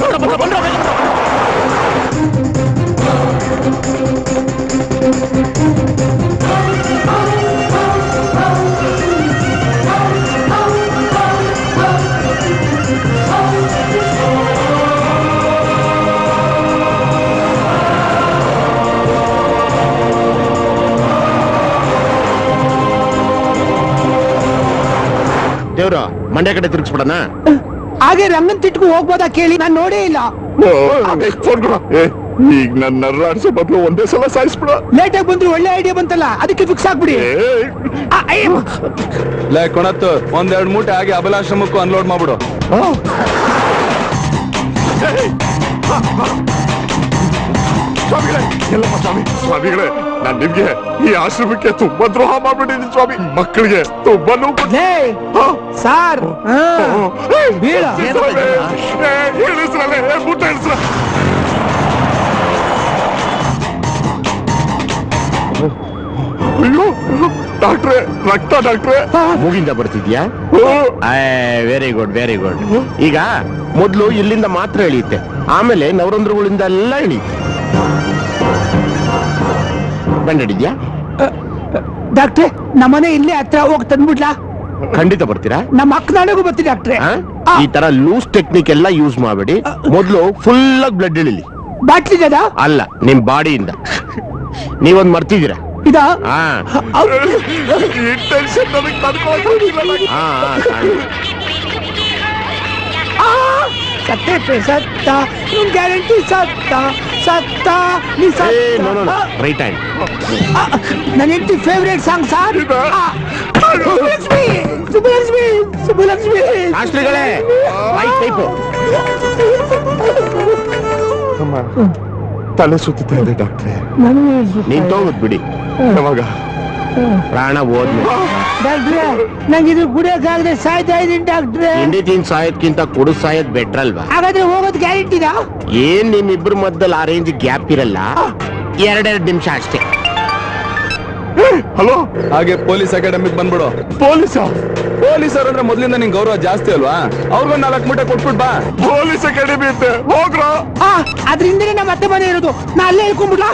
ದೇವ್ರು ಮಂಡ್ಯ ಕಡೆ ತಿರ್ಗಿಸ್ಬಿಡಣ ಹಾಗೆ ರಂಗನ್ ತಿಟ್ಕು ಹೋಗ್ಬೋದಾ ಕೇಳಿ ನಾನ್ ನೋಡೇ ಇಲ್ಲ ಫೋನ್ ಕೊಡ ಏ, ಈಗ ನನ್ನ ನರ್ರಾಡ್ಸೋ ಬದಲು ಒಂದೇ ಸಲ ಸಾಯಿಸ್ಬಿಡ ಲೇಟ್ ಆಗಿ ಬಂದ್ರು ಒಳ್ಳೆ ಐಡಿಯಾ ಬಂತಲ್ಲ ಅದಕ್ಕೆ ಫಿಕ್ಸ್ ಆಗ್ಬಿಡಿ ಆ, ಅಯ್ಯೋ. ಲೇ ಕೊಣತ್ತು ಒಂದೆರಡು ಮೂಟೆ ಹಾಗೆ ಅಬಲಾಶ್ರಮಕ್ಕೂ ಅನ್ಲೋಡ್ ಮಾಡ್ಬಿಡು ಸ್ವಾಮಿಗಳೇ ಎಲ್ಲಮ್ಮ ಸ್ವಾಮಿ ಸ್ವಾಮಿಗಳೇ ನಾನ್ ನಿಮ್ಗೆ ಈ ಆಶ್ರಮಕ್ಕೆ ತುಂಬಾ ದ್ರೋಹ ಮಾಡ್ಬಿಟ್ಟಿದ್ದೀನಿ ಸ್ವಾಮಿ ಮಕ್ಕಳಿಗೆ ತುಂಬಾ ನೋವು ಕೊಟ್ಟಿದ್ದೀನಿ. ಲೇ ಸಾರ್ ಹಾ. ಬೀಳ ಸ್ವಾಮಿ, ಏ, ಇಳಿಸ್ರಲ್ಲೇ, ಏ, ಊಟ ಇಳಿಸ್ರ. ಅಯ್ಯೋ ಡಾಕ್ಟ್ರೆ ರಕ್ತ ಡಾಕ್ಟ್ರೆ ಮೂಗಿಂದ ಬರ್ತಿದ್ಯಾ ವೆರಿ ಗುಡ್ ವೆರಿ ಗುಡ್ ಈಗ ಮೊದ್ಲು ಇಲ್ಲಿಂದ ಮಾತ್ರ ಇಳಿಯುತ್ತೆ ಆಮೇಲೆ ನವರಂಧ್ರಗಳಿಂದ ಎಲ್ಲ ಇಳಿಯುತ್ತೆ ಬಂದಿದ್ಯಾ ಡಾಕ್ಟ್ರೆ ನಮ್ಮನೆ ಇಲ್ಲೇ ಹತ್ರ ಹೋಗಿ ತಂದ್ಬಿಡ್ಲಾ ಖಂಡಿತ ಬರ್ತೀರಾ ನಮ್ಮ ಅಕ್ಕನಾಳೆಗೂ ಬರ್ತೀನಿ ಡಾಕ್ಟ್ರೆ ಆ? ಈ ತರ ಲೂಸ್ ಟೆಕ್ನಿಕ್ ಎಲ್ಲ ಯೂಸ್ ಮಾಡಬೇಡಿ ಮೊದ್ಲು ಫುಲ್ ಆಗಿ ಬ್ಲಡ್ ಇಳಿಲಿ ಬಾಟ್ಲಿ ಜದ ಅಲ್ಲ ನಿಮ್ ಬಾಡಿಯಿಂದ ನೀವೊಂದ್ ಮರ್ತಿದ್ದೀರಾ ಇದ ಹಾ ಈ ಟೆನ್ಷನ್ ನನಗೆ ತಡ್ಕೊಳಕ್ ಆಗ್ತಿಲ್ಲ. ಹಾ, ಹಾ, ಸತ್ತೆ ಪೆ ಸತ್ತ ನಿನ್ ಗ್ಯಾರಂಟಿ ಸತ್ತ ಸತ್ತ ನೀ ಏ ನೋ ನೋ ಸತ್ತ ರೈಟ್ ಹ್ಯಾಂಡ್ ನನ್ನ ಹೆಂಡತಿ favourite song sir Subbalakshmi Subbalakshmi Subbalakshmi ಶಾಸ್ತ್ರಿಗಳೇ ರೈಟ್ ಟೈಪು ತಲೆ ಸುತ್ತಾ ಇದೆ ಡಾಕ್ಟ್ರೆ ನೀನ್ ತೋಗುದ್ ಬಿಡಿ ಯಾವಾಗ ಪ್ರಾಣ ಹೋದ್ಲು ಡಾಕ್ಟ್ರೆ ನಂಗೆ ಇದು ಕುಡಿಯಕ್ಕಾಗದೆ ಸಾಯ್ತಾ ಇದೀನಿ ಡಾಕ್ಟ್ರೆ ತಿಂಡಿ ತಿನ್ ಸಾಯೋದ್ಕಿಂತ ಕುಡು ಸಾಯೋದ್ ಬೆಟ್ರ್ ಅಲ್ವಾ ಹಾಗಾದ್ರೆ ಹೋಗೋದು ಗ್ಯಾರಂಟಿನಾ ಏನ್ ನಿಮ್ಮಿಬ್ರ ಮಧ್ಯದಲ್ಲಿ ಆ ರೇಂಜ್ ಗ್ಯಾಪ್ ಇರಲ್ಲ ಎರಡೆರಡು ನಿಮಿಷ ಅಷ್ಟೇ ಹಲೋ ಹಾಗೆ ಪೊಲೀಸ್ ಅಕಾಡೆಮಿಗ್ ಬಂದ್ಬಿಡು ಪೊಲೀಸ ಪೊಲೀಸರು ಅಂದ್ರೆ ಮೊದ್ಲಿಂದ ನಿಂಗೆ ಗೌರವ ಜಾಸ್ತಿ ಅಲ್ವಾ ಅವ್ರಿಗೊಂದು ನಾಲ್ಕು ಮೂಟೆ ಕೊಟ್ಬಿಟ್ ಬಾ ಪೊಲೀಸ್ ಅಕಾಡೆಮಿ ಅಂತೆ ಹೋಗ್ರೋ ಆ ಅದ್ರಿಂದನೇ ನಮ್ಮ ಅತ್ತೆ ಮನೆ ಇರೋದು ನಾ ಅಲ್ಲೇ ಹೇಳ್ಕೊಂಡ್ಬಿಡ್ಲಾ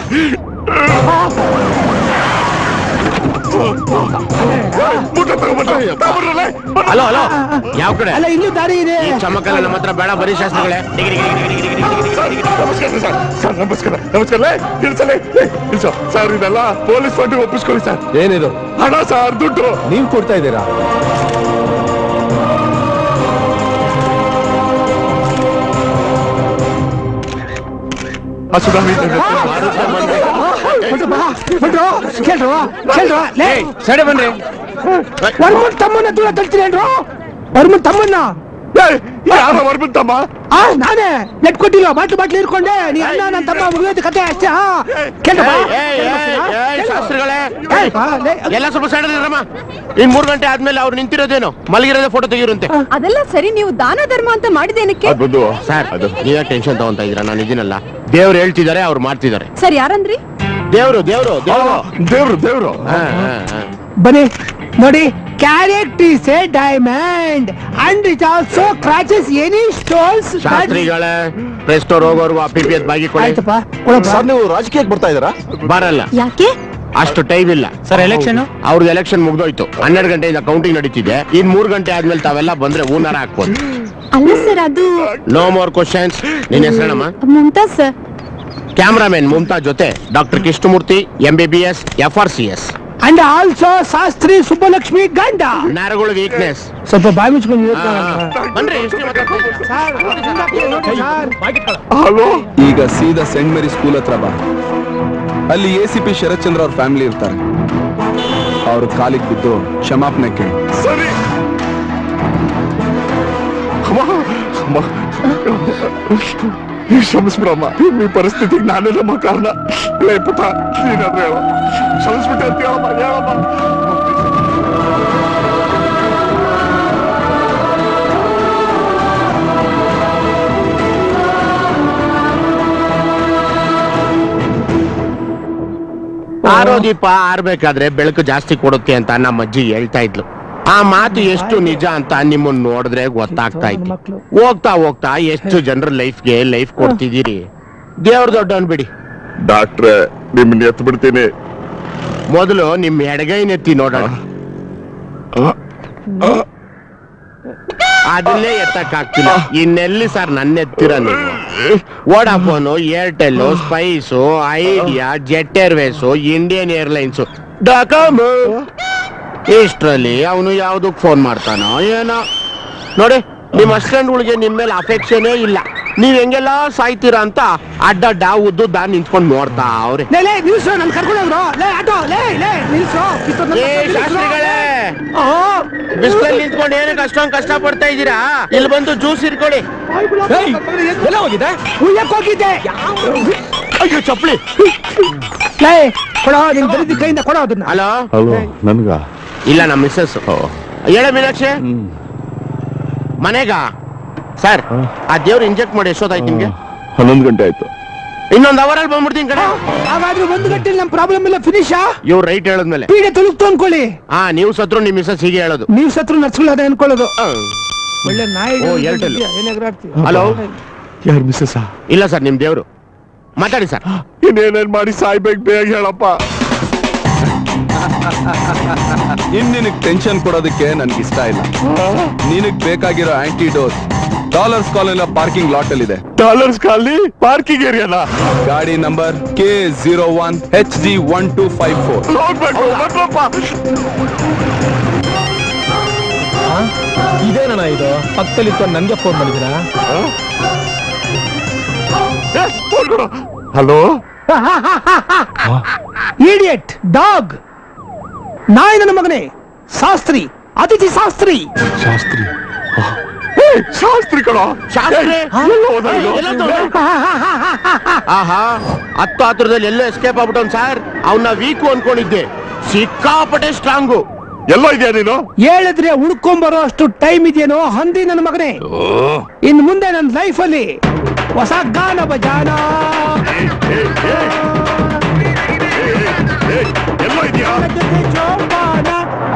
ಹಲೋ ಹಲೋ ಯಾವ ಕಡೆ ಅಲ್ಲ ಇಲ್ಲೂ ದಾರಿ ಇದೆ ಈ ಚಮಕಲ್ಲ ನಮ್ಮ ಹತ್ರ ಬೇಡ ಬರೀ ಶಾಸ್ತ್ರಗಳೇ ಡಿಗಿ, ಡಿಗಿ, ಡಿಗಿ, ಡಿಗಿ, ಡಿಗಿ, ಡಿಗಿ, ಡಿಗಿ, ಡಿಗಿ. ನಮಸ್ಕಾರ ಸರ್ ಸರ್ ನಮಸ್ಕಾರ ನಮಸ್ಕಾರ ಲೇ, ಇಳ್ಸಲೇ ಏ, ಇಳ್ಸೋ ಸರ್ ಇದೆಲ್ಲ ಪೊಲೀಸ್ ಫಂಡ್ ಒಪ್ಪಿಸ್ಕೊಳ್ಳಿ ಸರ್ ಏನಿದು ಹಣ ಸರ್ ದುಡ್ಡು ನೀವ್ ಕೊಡ್ತಾ ಇದ್ದೀರಾ ಹಸುಧಾಮಿ ಕೇಳ್ರು ಕೇಳ್ರು ಲೇ ಸಡೆ ಬನ್ರಿ ವರ್ಮನ್ ತಮ್ಮನ್ನ ದೂರ ತಳ್ತೀರೇನ್ರು ವರ್ಮನ್ ತಮ್ಮನ್ನ ಯಾರ ಬರ್ಬಿಟ್ಟಮ್ಮ ಆ ನಾನೇ ನೆಟ್ ಕೊಟ್ಟಿಲ್ಲ ಬಾಟ್ಲು ಬಾಟ್ಲು ಇರ್ಕೊಂಡೆ ನೀ ಅಣ್ಣ ನನ್ನ ತಮ್ಮ ಮುಗಿಯೋದು ಕತೆ ಅಷ್ಟೇ ಹಾ ಕೇಳ್ರಪ್ಪ ಏಯ್, ಏಯ್, ಏಯ್, ಶಾಸ್ತ್ರಿಗಳೇ ಕೇಳ್ರಪ್ಪ, ಲೇ, ಎಲ್ಲ ಸ್ವಲ್ಪ ಸೈಡ್ ಇರಮ್ಮ ಇನ್ ಮೂರ್ ಗಂಟೆ ಆದ್ಮೇಲೆ ಅವ್ರು ನಿಂತಿರೋದೇನು ಮಲಗಿರೋದೇ ಫೋಟೋ ತೆಗಿರಂತೆ ಅದೆಲ್ಲ ಸರಿ ನೀವು ದಾನ ಧರ್ಮ ಅಂತ ಮಾಡಿದೇನಕ್ಕೆ ಅದ್ ಬಂದು ಸರ್ ನೀವೇ ಟೆನ್ಷನ್ ತಗೊಂತ ಇದೀರಾ ನಾನು ಇದೀನಲ್ಲ ದೇವ್ರು ಹೇಳ್ತಿದ್ದಾರೆ ಅವ್ರು ಮಾಡ್ತಿದ್ದಾರೆ ಸರ್ ಯಾರಂದ್ರಿ ದೇವ್ರು ದೇವ್ರು ದೇವ್ರು ದೇವ್ರು ದೇವ್ರು ಹಾ, ಹಾ, ಹಾ. ಬನ್ನಿ ನೋಡಿ character is a diamond and it also scratches any stones ಶಾಸ್ತ್ರಿಗಳೇ ಪ್ರೆಸ್ಟೋರ್ ಹೋಗೋರ್ಗು ಆ ಪಿ ಪಿ ಎತ್ ಬಾಗಿ ಕೊಡಿ ಆಯ್ತಪ್ಪ ಕೊಡಪ್ಪ ಸರ್ ನೀವು ರಾಜಕೀಯಕ್ಕೆ ಬರ್ತಾ ಇದ್ದೀರಾ ಬರಲ್ಲ ಯಾಕೆ ಅಷ್ಟು ಟೈಮ್ ಇಲ್ಲ ಸರ್ ಎಲೆಕ್ಷನ್ ಅವ್ರದ್ದು ಎಲೆಕ್ಷನ್ ಮುಗ್ದೋಯ್ತು ಹನ್ನೆರಡು ಗಂಟೆಯಿಂದ ಕೌಂಟಿಂಗ್ ನಡೀತಿದೆ ಇನ್ ಮೂರ್ ಗಂಟೆ ಆದ್ಮೇಲೆ ತಾವೆಲ್ಲ ಬಂದ್ರೆ ಹೂನಾರ ಹಾಕ್ಬೋದು ಅಲ್ಲ ಸರ್ ಅದು ನೋ ಮೋರ್ ಕ್ವಶನ್ಸ್ ನಿನ್ ಹೆಸರೇನಮ್ಮ ಮುಂತಾಜ್ ಸರ್ ಕ್ಯಾಮ್ರಾಮನ್ ಮುಮ್ತಾ ಜೊತೆ doctor Krishnamurthy M B B S F R C S and also Shastri Subbalakshmi ಗಂಡ ನರಗಳು ವೀಕ್ನೆಸ್ ಸ್ವಲ್ಪ ಬಾಯಿ ಮುಚ್ಕೊಂಡು ಬನ್ರಿ ಎಷ್ಟೇ ಮಾತಾಡ್ತೀರಿ? ಹಲೋ ಈಗ ಸೀದಾ ಸೆಂಟ್ ಮೇರಿ ಸ್ಕೂಲ್ ಹತ್ರ ಬಾ ಅಲ್ಲಿ A C P Sharath Chandra ಅವ್ರ ಫ್ಯಾಮಿಲಿ ಇರ್ತಾರೆ ಅವ್ರ ಕಾಲಿಗೆ ಬಿದ್ದು ಕ್ಷಮಾಪಣೆ ಕೇಳಿ ಸರಿ ಅಮ್ಮ, ಅಮ್ಮ. ಈ ಕ್ಷಮಿಸ್ಬಿಡಮ್ಮ ಈ ಪರಿಸ್ಥಿತಿಗೆ ನಾನೇ ನಮ್ಮ ಕಾರಣ ಲೇ ಪುಟ್ಟ ನೀನಾದ್ರೂ ಹೇಳು ಕ್ಷಮಿಸ್ಬಿಟ್ಟೆ ಅಂತ ಹೇಳಮ್ಮ ಹೇಳಮ್ಮ ಆರೋ ದೀಪ ಆರ್ಬೇಕಾದ್ರೆ ಬೆಳಕು ಜಾಸ್ತಿ ಕೊಡುತ್ತೆ ಅಂತ ನಮ್ಮ ಅಜ್ಜಿ ಹೇಳ್ತಾ ಇದ್ಲು ಆ ಮಾತು ಎಷ್ಟು ನಿಜ ಅಂತ ನಿಮ್ಮನ್ನ ನೋಡಿದ್ರೆ ಗೊತ್ತಾಗ್ತಾ ಇತ್ತು ಹೋಗ್ತಾ ಹೋಗ್ತಾ ಎಷ್ಟು ಜನರ ಲೈಫ್ಗೆ ಲೈಫ್ ಕೊಡ್ತಿದ್ದೀರಿ ದೇವ್ರ ದೊಡ್ಡವನ್ ಬಿಡಿ ಡಾಕ್ಟ್ರೆ ನಿಮ್ಮನ್ನ ಎತ್ತು ಬಿಡ್ತೀನಿ ಮೊದಲು ನಿಮ್ ಎಡಗೈ ನೆತ್ತಿ ನೋಡೋಣ ಅದನ್ನೇ ಎತ್ತಕ್ಕಾಗ್ತಿಲ್ಲ ಇನ್ನೆಲ್ಲಿ ಸರ್ ನನ್ನ ಎತ್ತಿರ ನೀವು Vodafone Airtel Spice Idea Jet Airways Indian Airlines dot com ಇಷ್ಟ್ರಲ್ಲಿ ಅವನು ಯಾವ್ದಕ್ ಫೋನ್ ಮಾಡ್ತಾನೋ ಏನೋ ನೋಡಿ ನಿಮ್ ಅಸ್ಟೆಂಟ್ಗಳಿಗೆ ನಿಮ್ ಮೇಲೆ ಅಫೆಕ್ಷನೇ ಇಲ್ಲ ನೀವ್ ಹೆಂಗೆಲ್ಲ ಸಾಯ್ತೀರಾ ಅಂತ ಅಡ್ಡಡ್ಡ ಉದ್ದುದ್ದ ನಿಂತ್ಕೊಂಡ್ ನೋಡ್ತಾ ಅವ್ರೆ ಲೇ ಲೇ ನಿಲ್ಸು ನನ್ ಕರ್ಕೊಂಡು ಹೋಗ್ರು ಲೇ ಆಟೋ ಲೇ ಲೇ ನಿಲ್ಸು ಇಷ್ಟೊತ್ತು ನನ್ನ ಏ ಕರ್ಕೊಂಡು ನಿಲ್ಸು. ಶಾಸ್ತ್ರಿಗಳೇ ಆ, ಬಿಸಿಲಲ್ಲಿ ನಿಂತ್ಕೊಂಡು ಏನಕ್ಕೆ ಅಷ್ಟೊಂದು ಕಷ್ಟ ಪಡ್ತಾ ಇದ್ದೀರಾ ಇಲ್ಲಿ ಬಂದು ಜ್ಯೂಸ್ ಇರ್ಕೊಳ್ಳಿ ಎಲ್ಲ ಹೋಗಿದೆ ಉಯ್ಯಕ್ ಹೋಗಿದ್ದೆ ಅಯ್ಯೋ ಚಪ್ಪಲಿ ಲೇ ಕೊಡೋ ನಿನ್ ದರಿದ್ರ ಕೈಯಿಂದ ಕೊಡೋ ಅದನ್ನ ಹಲೋ ಹಲೋ ನನ್ಗ ಇಲ್ಲ ನಮ್ಮ ಮಿಸ್ಸಸ್ ಹೇಳ ಮೀನಾಕ್ಷಿ ಮನೆಗ ಸರ್ ಆ ದೇವ್ರು ಇಂಜೆಕ್ಟ್ ಮಾಡಿ ಎಷ್ಟೊತ್ತಾಯ್ತು ನಿಮ್ಗೆ ಹನ್ನೊಂದು ಗಂಟೆ ಆಯ್ತು ಇನ್ನೊಂದು ಅವರಲ್ಲಿ ಬಂದ್ಬಿಡ್ತೀನಿ ಕಡೆ ಹಾಗಾದ್ರೆ ಒಂದು ಗಂಟೆಲಿ ನಮ್ ಪ್ರಾಬ್ಲಮ್ ಇಲ್ಲ ಫಿನಿಶಾ ಇವ್ರು ರೈಟ್ ಹೇಳದ್ಮೇಲೆ ಪೀಡೆ ತೊಲಗ್ತು ಅನ್ಕೊಳ್ಳಿ ಹಾ ನೀವು ಸತ್ರು ನಿಮ್ ಮಿಸ್ಸಸ್ ಹೀಗೆ ಹೇಳೋದು ನೀವ್ ಸತ್ರು ನಡ್ಸ್ಕೊಳ್ಳಿ ಅದೇ ಅನ್ಕೊಳ್ಳೋದು ಒಳ್ಳೆ ನಾಯಿ ಓ, Airtel. ಏನಾಗ್ರಾಡ್ತಿ ಹಲೋ ಯಾರು ಮಿಸ್ಸಸ್ ಇಲ್ಲ ಸರ್ ನಿಮ್ ದೇವ್ರು ಮಾತಾಡಿ ಸರ್ ಇನ್ನೇನೇನ್ ಮಾಡಿ ಸಾಯ್ಬೇಕು ಬೇಗ ಹೇಳಪ್ಪ ಇನ್ ನಿನಗ್ ಟೆನ್ಷನ್ ಕೊಡೋದಕ್ಕೆ ನನ್ಗೆ ಇಷ್ಟ ಇಲ್ಲ ನಿನಗ್ ಬೇಕಾಗಿರೋ ಆಂಟಿಡೋಸ್ ಡಾಲರ್ಸ್ ಕಾಲೇಜ್ ಪಾರ್ಕಿಂಗ್ ಲಾಟ್ ಅಲ್ಲಿ ಇದೆ ಡಾಲರ್ಸ್ ಖಾಲಿ ಪಾರ್ಕಿಂಗ್ ಏರಿಯಾನ ಗಾಡಿ number K zero one H G one two five four ಹೋಗ್ಬೇಕು ಬರ್ರಪ್ಪ ಇದೇನ ಏನಣ್ಣ ಇದು ಪಕ್ಕದಲ್ಲಿ ಇತ್ತು ನನ್ಗೆ ಫೋನ್ ಮಾಡಿದ್ದೀರಾ ಹಲೋ ಇಡಿಯಟ್ ಡಾಗ್ ನಾಯಿ ನನ್ನ ಮಗನೇ ಶಾಸ್ತ್ರಿ ಅತಿಥಿ ಶಾಸ್ತ್ರಿ ಶಾಸ್ತ್ರಿ ಶಾಸ್ತ್ರಿ ಕಣ ಶಾಸ್ತ್ರಿ? ಎಲ್ಲೋ ಹೋದ ಇದು? ಎಲ್ಲೋದ? ಆಹಾ ಹತ್ತು ಹತ್ರದಲ್ಲಿ ಎಲ್ಲೋ ಎಸ್ಕೇಪ್ ಆಗ್ಬಿಟ್ಟವ್ ಸರ್ ಅವನ್ನ ವೀಕು ಅನ್ಕೊಂಡಿದ್ದೆ ಸಿಕ್ಕಾಪಟ್ಟೆ ಸ್ಟ್ರಾಂಗು ಎಲ್ಲೋ ಇದೆಯಾ ನೀನು ಹೇಳಿದ್ರೆ ಹುಡ್ಕೊಂಬರೋ ಅಷ್ಟು ಟೈಮ್ ಇದೆಯೇನೋ ಹಂದಿ ನನ್ನ ಮಗನೇ ಇನ್ ಮುಂದೆ ನನ್ನ ಲೈಫ್ ಅಲ್ಲಿ ಹೊಸ ಗಾನ ಬಜಾನ ಎಲ್ಲೋ ಇದೆಯಾ ಜೋಪಾನ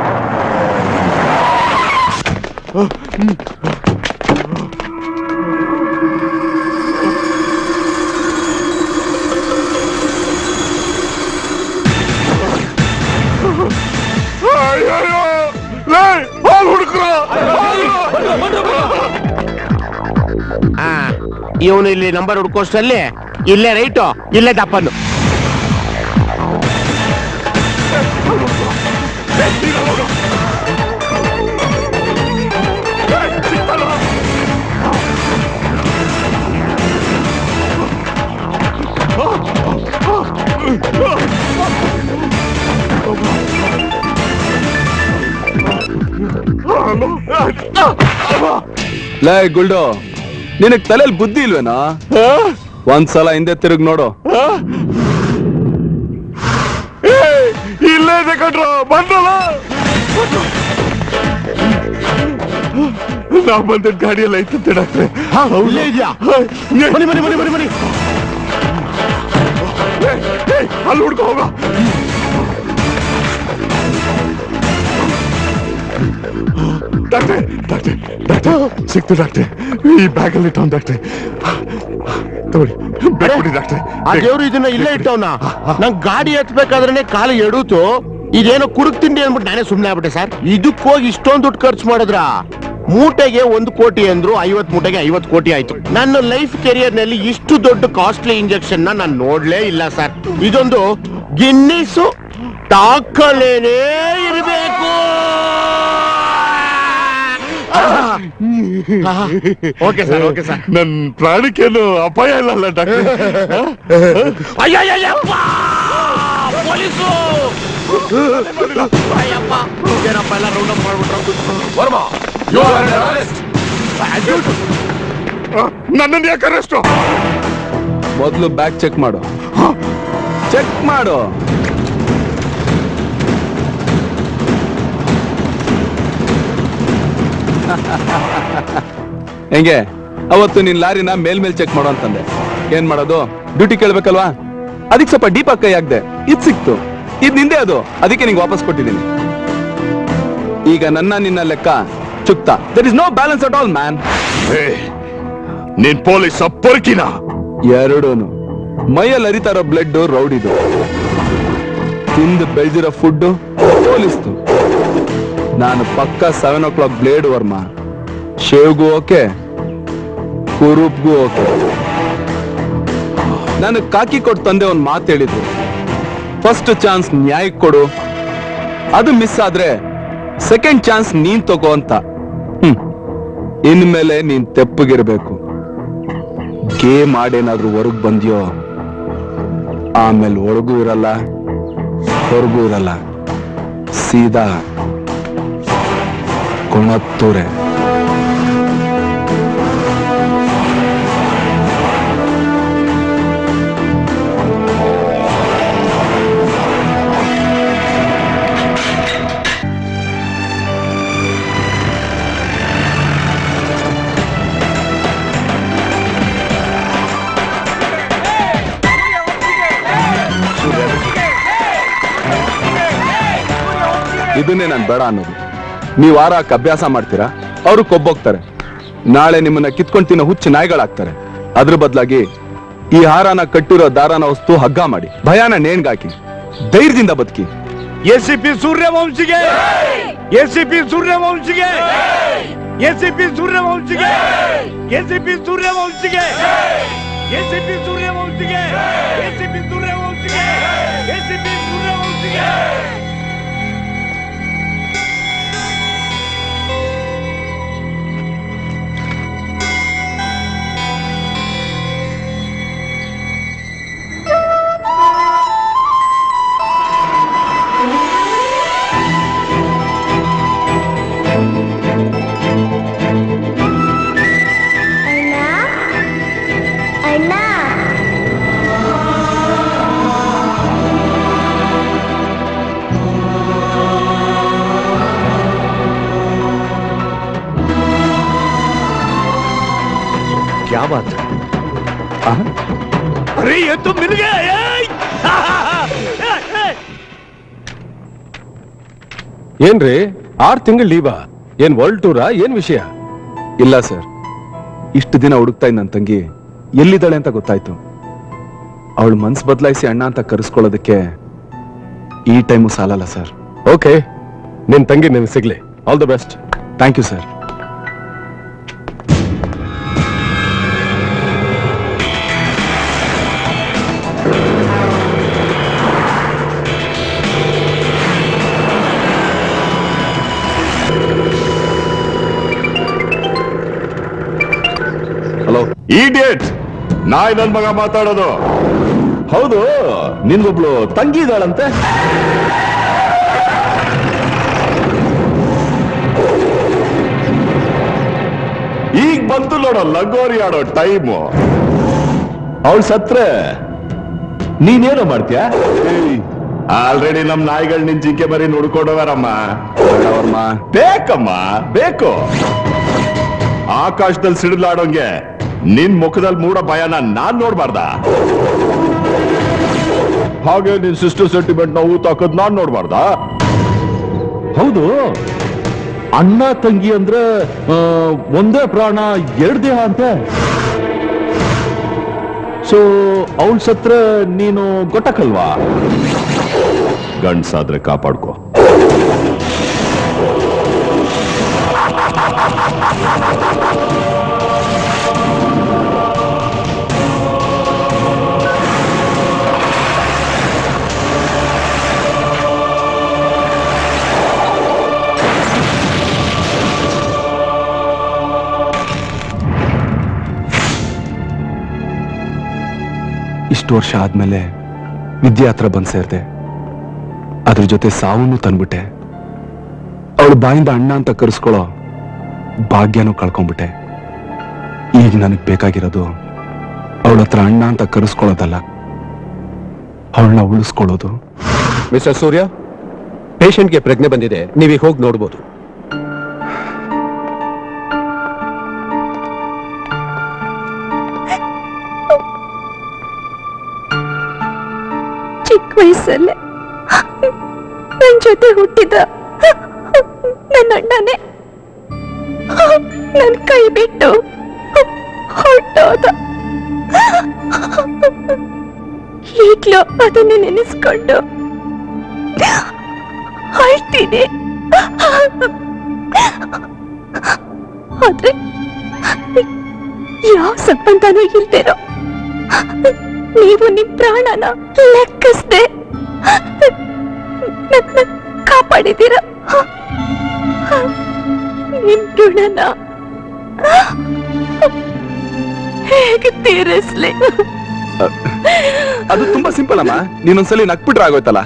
ಅಯ್ಯಯ್ಯೋ ಲೇ ಹಾಲ್ ಹುಡುಕ್ರ ಇವನು ಇಲ್ಲಿ ನಂಬರ್ ಹುಡ್ಕೋಷ್ಟಲ್ಲಿ ಇಲ್ಲೇ ರೈಟು ಇಲ್ಲೇ ದಪ್ಪನು ಲೇ ಗುಲ್ಡು ನಿನಗ್ ತಲೆಯಲ್ಲಿ ಬುದ್ಧಿ ಇಲ್ವೇನಾ ಒಂದ್ಸಲ ಹಿಂದೆ ತಿರುಗ್ ನೋಡು ಇಲ್ಲೇ ಇದೆ ಕಣ್ರ ಬಂದ್ರಲ್ಲ ನಾ ಬಂದಿದ್ದ ಗಾಡಿಯೆಲ್ಲ ಐತಂತೆ ಡಾಕ್ಟ್ರೆ ಇಲ್ಲೇ ಇದ್ಯಾ ಬನ್ನಿ ಬನ್ನಿ ಬನ್ನಿ ಬನ್ನಿ ಬನ್ನಿ ಅಲ್ಲಿ ಹುಡ್ಕೋ ಹೋಗ ಡಾಕ್ಟ್ರೆ ಡಾಕ್ಟ್ರೆ ಡಾಕ್ಟ್ರೆ ಸಿಕ್ತು ಡಾಕ್ಟ್ರೆ ಈ ಬ್ಯಾಗಲ್ಲಿ ಇಟ್ಟವನ್ ಡಾಕ್ಟ್ರೆ ತಗೊಳ್ಳಿ ಬ್ಯಾಗ್ ಕೊಡಿ ಡಾಕ್ಟ್ರೆ ಆ ದೇವ್ರು ಇದನ್ನ ಇಲ್ಲೇ ಇಟ್ಟವನ ನಂಗ್ ಗಾಡಿ ಹತ್ಬೇಕಾದ್ರೆ ಕಾಲು ಎಡುತ್ತು ಇದೇನೋ ಕುಡುಕ್ ತಿಂಡಿ ಅಂದ್ಬಿಟ್ಟು ನಾನೇ ಸುಮ್ನೆ ಆಗ್ಬಿಟ್ಟೆ ಸರ್ ಇದಕ್ಕೆ ಹೋಗಿ ಇಷ್ಟೊಂದು ದುಡ್ಡು ಖರ್ಚು ಮಾಡಿದ್ರ ಮೂಟೆಗೆ ಒಂದು ಕೋಟಿ ಅಂದ್ರು ಐವತ್ ಮೂಟೆಗೆ ಐವತ್ ಕೋಟಿ ಆಯ್ತು ನನ್ನ ಲೈಫ್ ಕೆರಿಯರ್ ನಲ್ಲಿ ಇಷ್ಟು ದೊಡ್ಡ ಕಾಸ್ಟ್ಲಿ ಇಂಜೆಕ್ಷನ್ ನ ನಾನು ನೋಡ್ಲೇ ಇಲ್ಲ ಸರ್ ಇದೊಂದು ಗಿನ್ನಿಸು ದಾಖಲೇನೇ ಇರಬೇಕು ಓಕೆ ಸರ್ ಓಕೆ ಸರ್ ನನ್ ಪ್ರಾಣಕ್ಕೇನು ಅಪಾಯ ಇಲ್ಲಲ್ಲ ಡಾಕ್ಟ್ರೆ ಅಯ್ಯಯ್ಯಪ್ಪ ಪೊಲೀಸು ಅಯ್ಯಪ್ಪ ಏನಪ್ಪ ಎಲ್ಲ ರೌಂಡ್ ಅಪ್ ಮಾಡ್ಬಿಟ್ರು ನನ್ನನ್ನು ಯಾಕೆ ಅರೆಸ್ಟ್ ಮೊದ್ಲು ಬ್ಯಾಗ್ ಚೆಕ್ ಮಾಡು ಚೆಕ್ ಮಾಡು ಹೆಂಗೆ ಅವತ್ತು ನಿನ್ ಲಾರಿನ ಮೇಲ್ ಮೇಲ್ ಚೆಕ್ ಮಾಡು ಅಂತಂದೆ ಏನ್ ಮಾಡೋದು ಡ್ಯೂಟಿ ಕೇಳ್ಬೇಕಲ್ವಾ ಅದಕ್ಕೆ ಸ್ವಲ್ಪ ಡೀಪ್ ಆಗಿ ಕೈ ಹಾಕ್ದೆ ಇದ್ ಸಿಕ್ತು ಇದ್ ನಿಂದೆ ಅದು ಅದಕ್ಕೆ ನಿಂಗೆ ವಾಪಸ್ ಕೊಟ್ಟಿದ್ದೀನಿ ಈಗ ನನ್ನ ನಿನ್ನ ಲೆಕ್ಕ ಚುಕ್ತ there is no balance at all man ನೀನ್ ಪೊಲೀಸ್ ಪೊರ್ಕಿನ ಎರಡೂನು ಮೈಯಲ್ಲಿ ಹರಿತಾ ಇರೋ ಬ್ಲಡ್ ರೌಡಿದು ತಿಂದು ಬೆಳೆದಿರೋ ಫುಡ್ ಪೊಲೀಸ್ದು ನಾನು ಪಕ್ಕ seven o'clock blade Varma ಶೇವ್ಗೂ ಓಕೆ ಕುರೂಪ್ಗೂ ಓಕೆ ನನಗೆ ಕಾಕಿ ಕೊಟ್ಟು ತಂದೆ ಒಂದು ಮಾತು ಹೇಳಿದ್ರು ಫಸ್ಟ್ ಚಾನ್ಸ್ ನ್ಯಾಯಕ್ಕೆ ಕೊಡು ಅದು ಮಿಸ್ ಆದ್ರೆ ಸೆಕೆಂಡ್ ಚಾನ್ಸ್ ನೀನ್ ತಗೋ ಅಂತ ಹ್ಮ್ ಇನ್ಮೇಲೆ ನೀನ್ ತೆಪ್ಪಗಿರ್ಬೇಕು ಗೇಮ್ ಆಡೇನಾದ್ರೂ ಹೊರಗ್ ಬಂದ್ಯೋ ಆಮೇಲೆ ಒಳಗೂ ಇರಲ್ಲ ಹೊರಗೂ ಇರಲ್ಲ ಸೀದಾ ಕೊಣತ್ತೂರೆ ಇದನ್ನೇ ನಾನು ಬೇಡ ಅನ್ನೋದು ನೀವು ಆರಾಕ್ ಅಭ್ಯಾಸ ಮಾಡ್ತೀರಾ ಅವರು ಕೊಬ್ಬೋಗ್ತಾರೆ ನಾಳೆ ನಿಮ್ಮನ್ನ ಕಿತ್ಕೊಂಡ್ ತಿನ್ನೋ ಹುಚ್ಚು ನಾಯಿಗಳಾಗ್ತಾರೆ ಅದ್ರ ಬದಲಾಗಿ ಈ ಹಾರನ ಕಟ್ಟಿರೋ ದಾರಾನ ವಸ್ತು ಹಗ್ಗ ಮಾಡಿ ಭಯಾನ ನೇಣ್ಗಾಕಿ ಧೈರ್ಯದಿಂದ ಬದುಕಿ ಎಸಿಪಿ ಸೂರ್ಯವಂಶಿಗೆ ಎಸಿಪಿ ಸೂರ್ಯವಂಶಿಗೆ ಎಸಿಪಿ ಸೂರ್ಯವಂಶಿಗೆ ಎಸಿಪಿ ಸೂರ್ಯವಂಶಿಗೆ ಎಸಿಪಿ ಸೂರ್ಯವಂಶಿಗೆ ಎಸಿಪಿ ಸೂರ್ಯವಂಶಿಗೆ ಎಸಿಪಿ ಸೂರ್ಯವಂಶಿಗೆ क्या बात अरे ये तो मिल गया ಏಯ್! ಏನ್ರಿ ಆರ್ ತಿಂಗಳ ಲೀವಾ ಏನ್ ವರ್ಲ್ಡ್ ಟೂರಾ ಏನ್ ವಿಷಯ ಇಲ್ಲ ಸರ್ ಇಷ್ಟು ದಿನ ಹುಡುಕ್ತಾ ಇದ್ದ ನನ್ನ ತಂಗಿ ಎಲ್ಲಿದ್ದಾಳೆ ಅಂತ ಗೊತ್ತಾಯ್ತು ಅವಳು ಮನ್ಸ್ ಬದಲಾಯಿಸಿ ಅಣ್ಣ ಅಂತ ಕರೆಸ್ಕೊಳ್ಳೋದಕ್ಕೆ ಈ ಟೈಮು ಸಾಲಲ್ಲ ಸರ್ ಓಕೆ ನಿನ್ ತಂಗಿ ನಿನ್ ಸಿಗ್ಲಿ all the best thank you sir hello idiot ನಾಯಿ ನನ್ ಮಗ ಮಾತಾಡೋದು ಹೌದು ನಿನ್ಗೊಬ್ಳು ತಂಗಿ ಇದ್ದಾಳಂತೆ ಈಗ ಬಂತು ನೋಡೋ ಲಗೋರಿ ಆಡೋ ಟೈಮು ಅವಳು ಸತ್ರೆ ನೀನೇನೋ ಮಾಡ್ತೀಯ ಆಲ್ರೆಡಿ ನಮ್ ನಾಯಿಗಳು ನಿನ್ ಜಿಂಕೆ ಮರಿ ನೋಡ್ಕೊಂಡವರಮ್ಮ ಬೇಕಮ್ಮ ಬೇಕು ಆಕಾಶದಲ್ಲಿ ಸಿಡಿಲಾಡೋಂಗೆ ನಿನ್ ಮುಖದಲ್ಲಿ ಮೂಡ ಭಯನ ನಾನ್ ನೋಡ್ಬಾರ್ದ ಹಾಗೆ ನಿನ್ ಸಿಸ್ಟರ್ ಸೆಂಟಿಮೆಂಟ್ ನ ಊತ ಹಾಕೋದ್ ನಾನ್ ನೋಡ್ಬಾರ್ದ ಹೌದು ಅಣ್ಣ ತಂಗಿ ಅಂದ್ರೆ ಆ, ಒಂದೇ ಪ್ರಾಣ ಎರಡ್ ದೇಹ ಅಂತೆ ಸೊ ಅವಳು ಸತ್ರ ನೀನು ಗೊಟ್ಟಕಲ್ವಾ ಗಂಡ್ಸಾದ್ರೆ ಕಾಪಾಡ್ಕೋ ಇಷ್ಟು ವರ್ಷ ಆದ್ಮೇಲೆ ವಿದ್ಯೆ ಹತ್ರ ಬಂದ್ ಸೇರ್ದೆ ಅದ್ರ ಜೊತೆ ಸಾವನ್ನು ತಂದ್ಬಿಟ್ಟೆ ಅವಳು ಬಾಯಿಂದ ಅಣ್ಣ ಅಂತ ಕರೆಸ್ಕೊಳ್ಳೋ ಭಾಗ್ಯನೂ ಕಳ್ಕೊಂಡ್ಬಿಟ್ಟೆ ಈಗ ನನಗ್ ಬೇಕಾಗಿರೋದು ಅವಳ ಹತ್ರ ಅಣ್ಣ ಅಂತ ಕರೆಸ್ಕೊಳ್ಳೋದಲ್ಲ ಅವಳನ್ನ ಉಳಿಸ್ಕೊಳ್ಳೋದು ಮಿಸ್ಟರ್ ಸೂರ್ಯ ಪೇಷಂಟ್ಗೆ ಪ್ರಜ್ಞೆ ಬಂದಿದೆ ನೀವೀಗ ಹೋಗಿ ನೋಡ್ಬೋದು ಚಿಕ್ಕ ವಯಸ್ಸಲ್ಲೇ ನನ್ ಜೊತೆ ಹುಟ್ಟಿದ ನನ್ನ ಅಣ್ಣನೇ ನನ್ ಕೈ ಬಿಟ್ಟು ಹೊಟ್ಟೋದ ಈಗ್ಲೂ ಅದನ್ನ ನೆನೆಸ್ಕೊಂಡು ಅಳ್ತೀನಿ ಆದ್ರೆ ಯಾವ ಸಂಬಂಧನೂ ಇಲ್ದೇನೋ ನೀವು ನಿಮ್ ಪ್ರಾಣನ ಲೆಕ್ಕಿಸ್ದೆ ನನ್ನ ಕಾಪಾಡಿದ್ದೀರ ನಿಮ್ ಋಣನ ಹೇಗೆ ತೀರಿಸ್ಲಿ ಅದು ತುಂಬಾ ಸಿಂಪಲ್ ಅಮ್ಮ ನೀನೊಂದ್ಸಲಿ ನಕ್ಬಿಟ್ರೆ ಆಗೋಯ್ತಲ್ಲ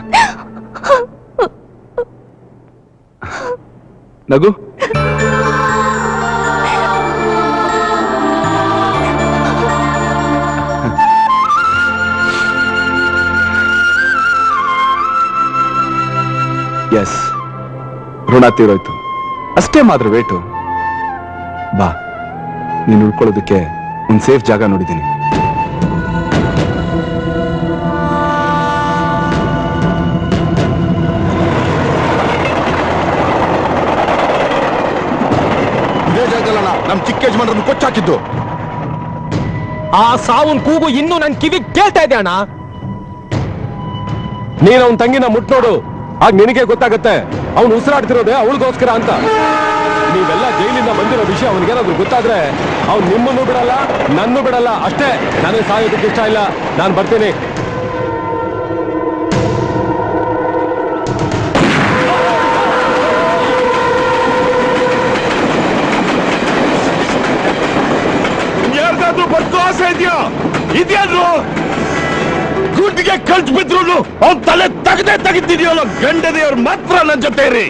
ನಗು ಎಸ್ ಋಣ ತೀರೋಯ್ತು ಅಷ್ಟೇ ಮಾತ್ರ ವೇಟು ಬಾ ನೀನು ಉಳ್ಕೊಳ್ಳೋದಕ್ಕೆ ಒಂದ್ ಸೇಫ್ ಜಾಗ ನೋಡಿದ್ದೀನಿ ಇದೇ ಜಾಗದಲ್ಲ ನಮ್ ಚಿಕ್ಕ ಯಜಮಾನ್ರನ್ನು ಕೊಚ್ಚಾಕಿದ್ದು ಆ ಸಾವನ್ ಕೂಗು ಇನ್ನೂ ನನ್ ಕಿವಿ ಕೇಳ್ತಾ ಇದೆ ಅಣ್ಣ ನೀನ್ ಅವನ್ ತಂಗಿನ ಮುಟ್ ನೋಡು ಆಗ ನಿನಗೆ ಗೊತ್ತಾಗತ್ತೆ ಅವನು ಉಸಿರಾಡ್ತಿರೋದೇ ಅವಳಿಗೋಸ್ಕರ ಅಂತ ನೀವೆಲ್ಲ ಜೈಲಿಂದ ಬಂದಿರೋ ವಿಷಯ ಅವನಿಗೇನಾದ್ರೂ ಗೊತ್ತಾದ್ರೆ ಅವ್ನು ನಿಮ್ಮನ್ನು ಬಿಡಲ್ಲ ನನ್ನೂ ಬಿಡಲ್ಲ ಅಷ್ಟೇ ನನಗೆ ಸಾಯೋದಕ್ಕೆ ಇಷ್ಟ ಇಲ್ಲ ನಾನು ಬರ್ತೀನಿ ಯಾರಿಗಾದ್ರೂ ಬದುಕೋ ಆಸೆ ಇದೆಯಾ ಇದ್ಯಾದ್ರು ಗುಡ್ಡಿಗೆ ಕಳ್ಸಿ ಬಿದ್ರು ಅವ್ನ ತಲೆ ತೆಗದೆ ತೆಗಿತಿದ್ಯಲ್ಲ ಗಂಡದಿಯವ್ರು ಮಾತ್ರ ನನ್ ಜೊತೆ ಇರಿ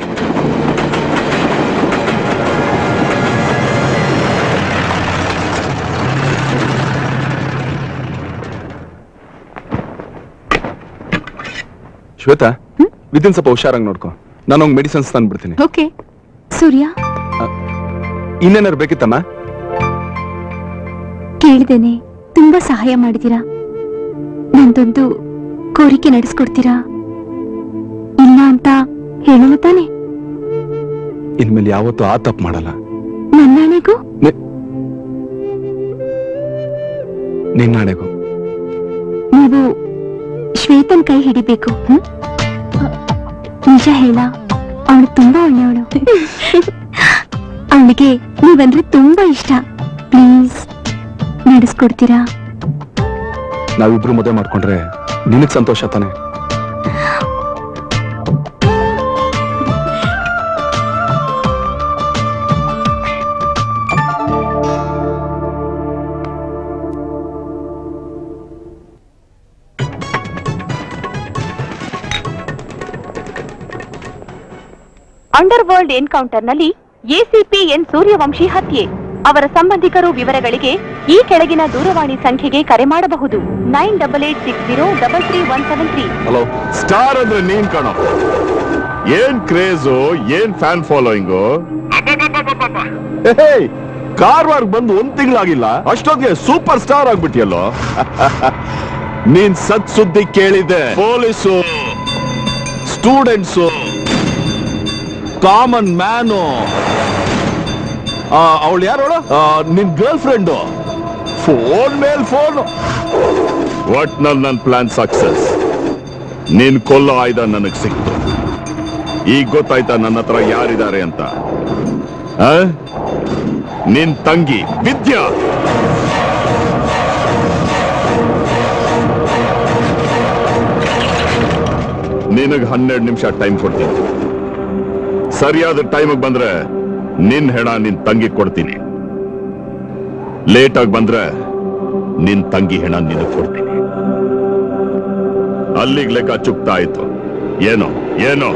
ಶ್ವೇತಾ ವಿದಿನ್ ಸ್ವಲ್ಪ ಹುಷಾರಾಗಿ ನೋಡ್ಕೊ ನಾನು ಹೋಗಿ ಮೆಡಿಸಿನ್ಸ್ ತಂದ್ಬಿಡ್ತೀನಿ ಓಕೆ ಸೂರ್ಯ ಇನ್ನೇನಾರು ಬೇಕಿತ್ತಮ್ಮ ಕೇಳಿದೇನೆ ತುಂಬಾ ಸಹಾಯ ಮಾಡಿದೀರಾ ನಂದೊಂದು ಕೋರಿಕೆ ನಡೆಸ್ಕೊಡ್ತೀರಾ ಇಲ್ಲ ಅಂತ ಹೇಳಲ್ಲ ತಾನೆ ಇನ್ಮೇಲೆ ಯಾವತ್ತೂ ಆ ತಪ್ಪು ಮಾಡಲ್ಲ ನನ್ನಾಣೆಗೂ ನಿನ್ನಾಣೆಗೂ ನೀವು ಶ್ವೇತನ್ ಕೈ ಹಿಡಿಬೇಕು ಹ್ಮ್? ನಿಜ ಹೇಳ ಅವಳು ತುಂಬಾ ಒಳ್ಳೆಯವಳು ಅವಳಿಗೆ ನೀವಂದ್ರೆ ತುಂಬಾ ಇಷ್ಟ ಪ್ಲೀಸ್ ನಡೆಸ್ಕೊಡ್ತೀರಾ ನಾವಿಬ್ರು ಮದುವೆ ಮಾಡ್ಕೊಂಡ್ರೆ ನಿನಗ್ ಸಂತೋಷ ತಾನೆ ಅಂಡರ್ ವರ್ಲ್ಡ್ ಎನ್ಕೌಂಟರ್ನಲ್ಲಿ ಎಸಿಪಿ ಎನ್ ಸೂರ್ಯವಂಶಿ ಹತ್ಯೆ ಅವರ ಸಂಬಂಧಿಕರು ವಿವರಗಳಿಗೆ ಈ ಕೆಳಗಿನ ದೂರವಾಣಿ ಸಂಖ್ಯೆಗೆ ಕರೆ ಮಾಡಬಹುದು nine double eight six zero double three one seven three hello star ಅಂದ್ರೆ ನೀನ್ ಕಣೋ ಏನ್ ಕ್ರೇಜು ಏನ್ ಫ್ಯಾನ್ ಫಾಲೋಯಿಂಗು ಕಾರ್ವಾರ್ಗ್ ಬಂದು ಒಂದ್ ತಿಂಗಳಾಗಿಲ್ಲ ಅಷ್ಟೊತ್ತಿಗೆ ಸೂಪರ್ ಸ್ಟಾರ್ ಆಗ್ಬಿಟ್ಟಿಯಲ್ಲೋ ನೀನ್ ಸತ್ ಸುದ್ದಿ ಕೇಳಿದೆ ಪೊಲೀಸು ಸ್ಟೂಡೆಂಟ್ಸು ಕಾಮನ್ ಮ್ಯಾನು ಅವಳು ಯಾರೋಳು ನಿನ್ ಗರ್ಲ್ ಫ್ರೆಂಡು ಫೋನ್ ಮೇಲ್ ಫೋನ್ ಒಟ್ನಲ್ಲಿ ನನ್ನ ಪ್ಲಾನ್ ಸಕ್ಸಸ್ ನೀನ್ ಕೊಲ್ಲೋ ಆಯ್ದ ನನಗ್ ಸಿಕ್ತು ಈಗ ಗೊತ್ತಾಯ್ತಾ ನನ್ನ ಹತ್ರ ಯಾರಿದ್ದಾರೆ ಅಂತ ಆ? ನಿನ್ ತಂಗಿ ವಿದ್ಯಾ ನಿನಗ್ ಹನ್ನೆರಡು ನಿಮಿಷ ಟೈಮ್ ಕೊಡ್ತೀನಿ ಸರಿಯಾದ ಟೈಮಿಗೆ ಬಂದ್ರೆ ನಿನ್ ಹೆಣ ನಿನ್ ತಂಗಿ ಕೊಡ್ತೀನಿ ಲೇಟ್ ಆಗಿ ಬಂದ್ರೆ ನಿನ್ ತಂಗಿ ಹೆಣ ನಿನಗ್ ಕೊಡ್ತೀನಿ ಅಲ್ಲಿಗ್ ಲೆಕ್ಕ ಚುಕ್ತಾ ಆಯ್ತು ಏನೋ ಏನೋ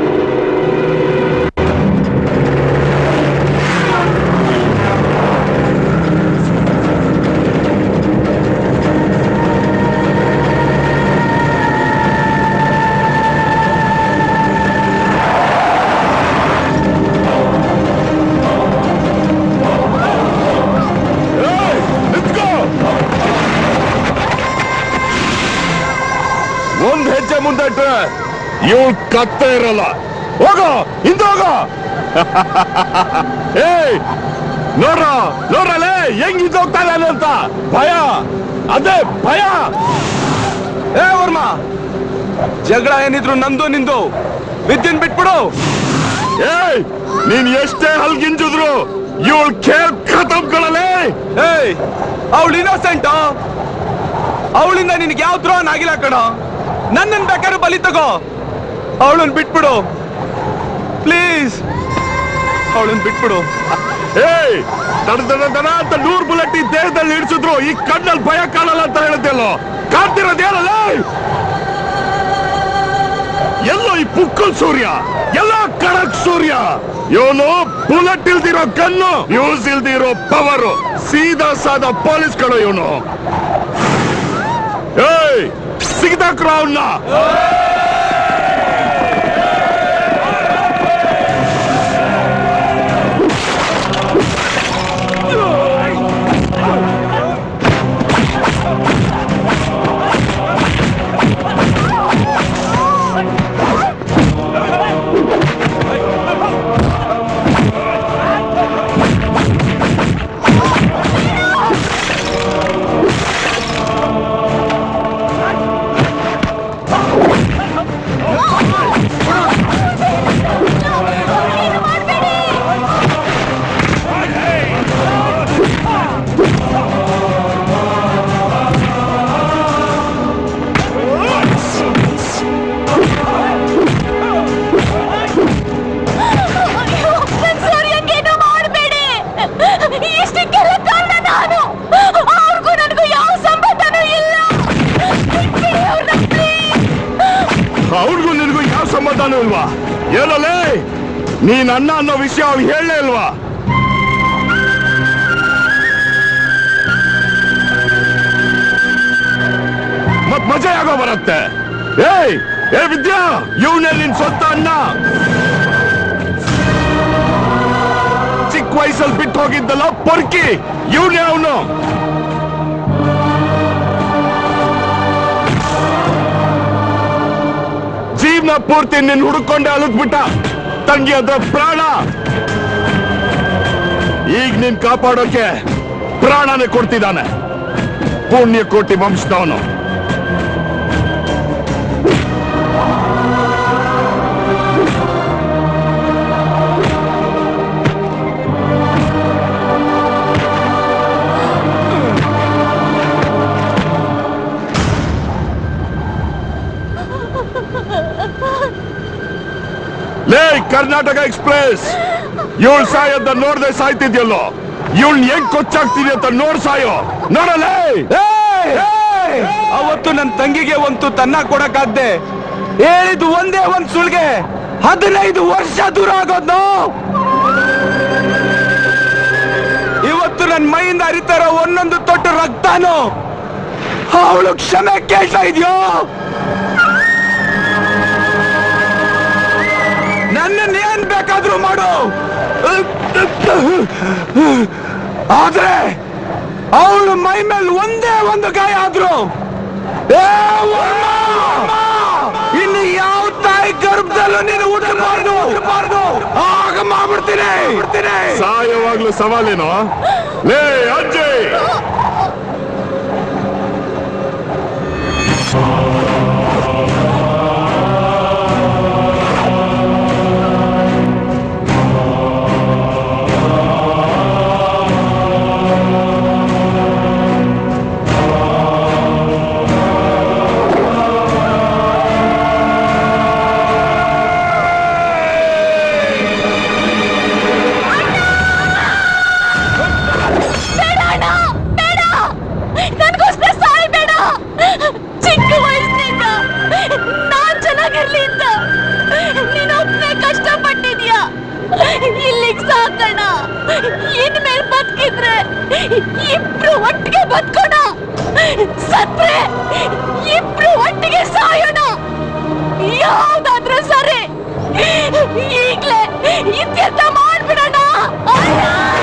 ಒಂದ್ ಹೆಜ್ಜೆ ಮುಂದೆ ಇಟ್ರೆ ಇವಳು ಕತ್ತೆ ಇರಲ್ಲ ಹೋಗೋ ಹಿಂದೋಗ ಏಯ್ ನೋಡ್ರ ನೋಡ್ರಲ್ಲೇ ಹೆಂಗ್ ಹೋಗ್ತಾ ಇದ್ದಾನೆ ಅಂತ ಭಯ ಅದೇ ಭಯ ಏ ವರ್ಮ ಜಗಳ ಏನಿದ್ರು ನಂದು ನಿಂದು ವಿದ್ಯನ್ ಬಿಟ್ಬಿಡು ಏಯ್ ನೀನ್ ಎಷ್ಟೇ ಹಲ್ಗಿಂಜಿದ್ರು ಇವಳು ಕೇಳ್ ಖತಮ್ಗಳಲ್ಲೇ ಏಯ್ ಅವಳು ಇನ್ನೋಸೆಂಟ್ ಅವಳಿಂದ ನಿನ್ಗೆ ಯಾವ ದ್ರೋಹ ಆಗಿಲ್ಲ ಕಣ ನನ್ನನ್ ಬೇಕಾದ್ರೆ ಬಲಿ ತಗೋ ಅವಳನ್ ಬಿಟ್ಬಿಡು ಪ್ಲೀಸ್ ಅವಳನ್ ಬಿಟ್ಬಿಡು ಏಯ್ ದಡ ದಡ ದಡ ಅಂತ ನೂರ್ ಬುಲೆಟ್ ಈ ದೇಹದಲ್ಲಿ ಇಡಿಸಿದ್ರು ಈ ಕಣ್ಣಲ್ಲಿ ಭಯ ಕಾಣಲ್ಲ ಅಂತ ಹೇಳುತ್ತಲ್ಲೋ ಕಾಣ್ತಿರೋದೇನಲ್ಲ ಎಲ್ಲೋ ಈ ಪುಕ್ಕಲ್ ಸೂರ್ಯ ಎಲ್ಲ ಕಡಕ್ ಸೂರ್ಯ ಇವನು ಬುಲೆಟ್ ಇಲ್ದಿರೋ ಕಣ್ಣು ಯೂಸ್ ಇಲ್ದಿರೋ ಪವರ್ ಸೀದಾ ಸಾದಾ ಪೊಲೀಸ್ ಕಡೆ ಇವನು ಏಯ್ ಸಿಗ್ದಾಕ್ರ ಅವನ್ನ ಸೂರ್ಯಂಗೇನು ಮಾಡಬೇಡಿ ಇಷ್ಟಕ್ಕೆಲ್ಲ ಕಾರಣ ನಾನು ಅವ್ರಿಗೂ ನನಗೂ ಯಾವ ಸಂಬಂಧನೂ ಇಲ್ಲ ಬಿಟ್ಬಿಡಿ ಅವ್ರನ್ನ ಅವ್ರಿಗೂ ನಿನಗೂ ಯಾವ ಸಂಬಂಧನೂ ಇಲ್ವಾ ಏನಲ್ಲೇ ನೀನ್ ಅಣ್ಣ ಅನ್ನೋ ವಿಷಯ ಅವ್ರು ಹೇಳಲೇ ಇಲ್ವಾ ಮತ್ ಮಜಾ ಯಾಗೋ ಬರುತ್ತೆ ಏಯ್ ಏ ವಿದ್ಯಾ ಇವನೇ ನಿನ್ ಸ್ವಂತ ಅಣ್ಣ ಚಿಕ್ಕ ವಯಸ್ಸಲ್ಲಿ ಬಿಟ್ಟು ಹೋಗಿದ್ದಲ್ಲ ಪೊರ್ಕಿ ಇವನೇ ಅವನು ಜೀವನ ಪೂರ್ತಿ ನಿನ್ ಹುಡುಕೊಂಡೆ ಅಲದ್ಬಿಟ್ಟ ತಂಗಿ ಅದ್ರ ಪ್ರಾಣ ಈಗ ನೀನ್ ಕಾಪಾಡೋಕೆ ಪ್ರಾಣನೇ ಕೊಡ್ತಿದ್ದಾನೆ ಪುಣ್ಯ ಕೋಟಿ ವಂಶದವನು ಲೇ ಕರ್ನಾಟಕ ಎಕ್ಸ್ಪ್ರೆಸ್ ಇವಳು ಸಾಯೋದ ನೋಡ್ದೆ ಸಾಯ್ತಿದ್ಯಲ್ಲೋ ಇವಳ್ ಹೆಂಗ್ ಕೊಚ್ಚಾಗ್ತಿದೆ ಅಂತ ನೋಡ್ ಸಾಯೋ ನೋಡಲೇ ಅವತ್ತು ನನ್ನ ತಂಗಿಗೆ ಒಂದು ತನ್ನ ಕೊಡಕ್ಕಾಗ್ದೆ ಹೇಳಿದ್ದು ಒಂದೇ ಒಂದ್ ಸುಳ್ಗೆ ಹದಿನೈದು ವರ್ಷ ದೂರ ಆಗೋದು ಇವತ್ತು ನನ್ನ ಮೈಯಿಂದ ಹರಿತಾರ ಒಂದೊಂದು ತೊಟ್ಟು ರಕ್ತಾನು ಅವಳು ಕ್ಷಮೆ ಕೇಳ್ತಾ ಇದೆಯೋ ನನ್ನನ್ನು ಏನ್ ಬೇಕಾದ್ರೂ ಮಾಡು ಆದ್ರೆ ಅವಳು ಮೈ ಮೇಲೆ ಒಂದೇ ಒಂದು ಗಾಯ ಆದ್ರು ಏ ವರ್ಮ! ಇನ್ನು ಯಾವ ತಾಯಿ ಗರ್ಭದಲ್ಲೂ ನೀನು ಹುಟ್ಟಬಾರ್ದು ಹುಟ್ಟಬಾರ್ದು ಆಗ ಮಾಡ್ಬಿಡ್ತೀನಿ ಬಿಡ್ತೀನಿ ಸಾಯವಾಗ್ಲೂ ಸವಾಲೇನೋ ಲೇ ಅಜ್ಜಯ್ ಬೇಡ ಅಣ್ಣ ಬೇಡ ನನ್ಗೋಸ್ಕರ ಸಾಯ್ಬೇಡ ಚಿಕ್ಕ ವಯಸ್ಸಿನಿಂದ ನಾನ್ ಚೆನ್ನಾಗಿರ್ಲಿ ಅಂತ ನೀನೊಬ್ನೇ ಕಷ್ಟಪಟ್ಟಿದ್ಯಾ ಇಲ್ಲಿಗ್ ಸಾಕಣ್ಣ ಇನ್ಮೇಲ್ ಬದುಕಿದ್ರೆ ಇಬ್ರು ಒಟ್ಟಿಗೆ ಬದುಕೋಣ ಸತ್ರೆ ಇಬ್ರು ಒಟ್ಟಿಗೆ ಸಾಯೋಣ ಯಾವ್ದಾದ್ರೂ ಸರಿ ಈಗ್ಲೇ ಇತ್ಯರ್ಥ ಮಾಡ್ಬಿಡೋಣ ಅಣ್ಣ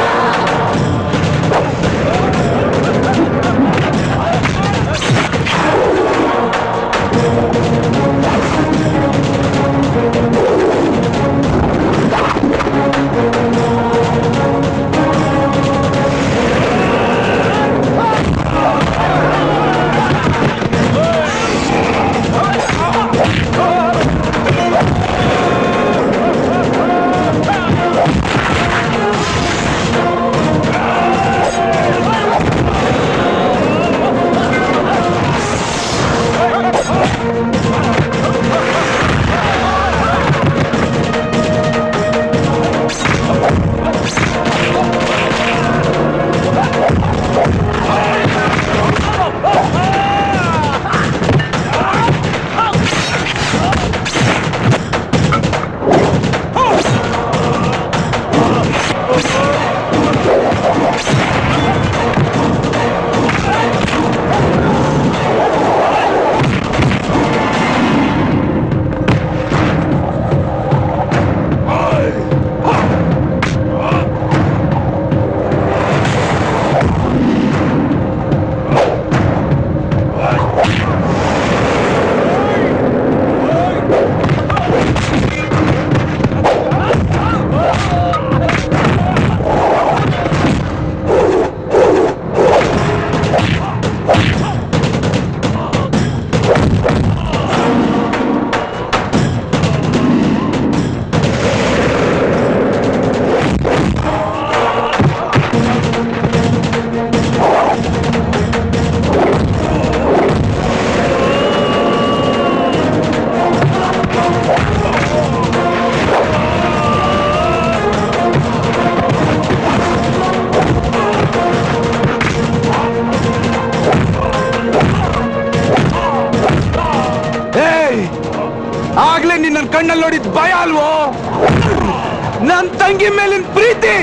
ಏಯ್ ಆಗ್ಲೇ ನಿನ್ನ ಕಣ್ಣಲ್ಲಿ ನೋಡಿದ್ ಭಯ ಅಲ್ವೋ ನನ್ ತಂಗಿ ಮೇಲಿನ ಪ್ರೀತಿ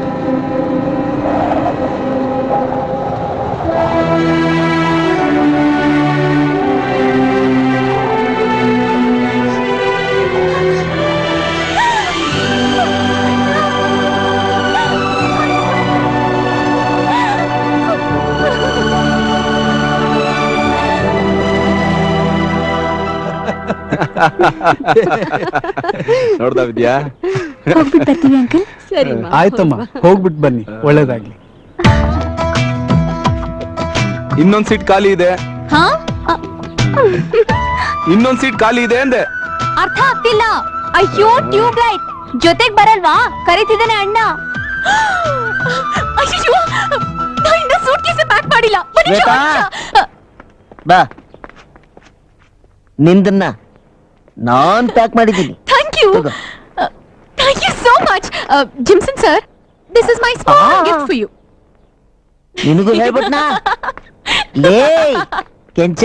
ಆ ನೋಡ್ತಾ ವಿದ್ಯಾ ಹೋಗ್ಬಿಟ್ಟು ಬರ್ತೀವಿ ಅಂಕಲ್ ಸರಿ ಆಯ್ತಮ್ಮ ಹೋಗ್ಬಿಟ್ಟು ಬನ್ನಿ ಒಳ್ಳೇದಾಗ್ಲಿ ಇನ್ನೊಂದ್ ಸೀಟ್ ಖಾಲಿ ಇದೆ ಹಾ ಇನ್ನೊಂದ್ ಸೀಟ್ ಖಾಲಿ ಇದೆ ಅಂದೆ ಅರ್ಥ ಆಗ್ತಿಲ್ಲ ಅಯ್ಯೋ ಟ್ಯೂಬ್ ಲೈಟ್ ಜೊತೆಗ್ ಬರಲ್ವಾ ಕರೀತಿದ್ದಾನೆ ಅಣ್ಣ ಅಯ್ಯೋ ನಾ ಇನ್ನ ಸೂಟ್ ಕೇಸ್ ಪ್ಯಾಕ್ ಮಾಡಿಲ್ಲ ಒಂದ್ ನಿಮಿಷ, ಶ್ವೇತಾ? ಒಂದ್ ನಿಮಿಷ. ಬಾ ನಿಂದನ್ನ ನಾನ್ ಪ್ಯಾಕ್ ಮಾಡಿದ್ದೀನಿ thank you thank you so much Jimson sir this is my small gift for you ನಿನಗೂ ಹೇಳ್ಬಿಟ್ನಾ ಲೇ ಕೆಂಚ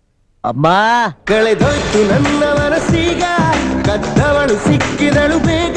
ಅಮ್ಮ ಕಳೆದೋಯ್ತು ನನ್ನ ಮನಸ್ಸೀಗ ಕದ್ದವಳು ಸಿಕ್ಕಿದಳು ಬೇಗ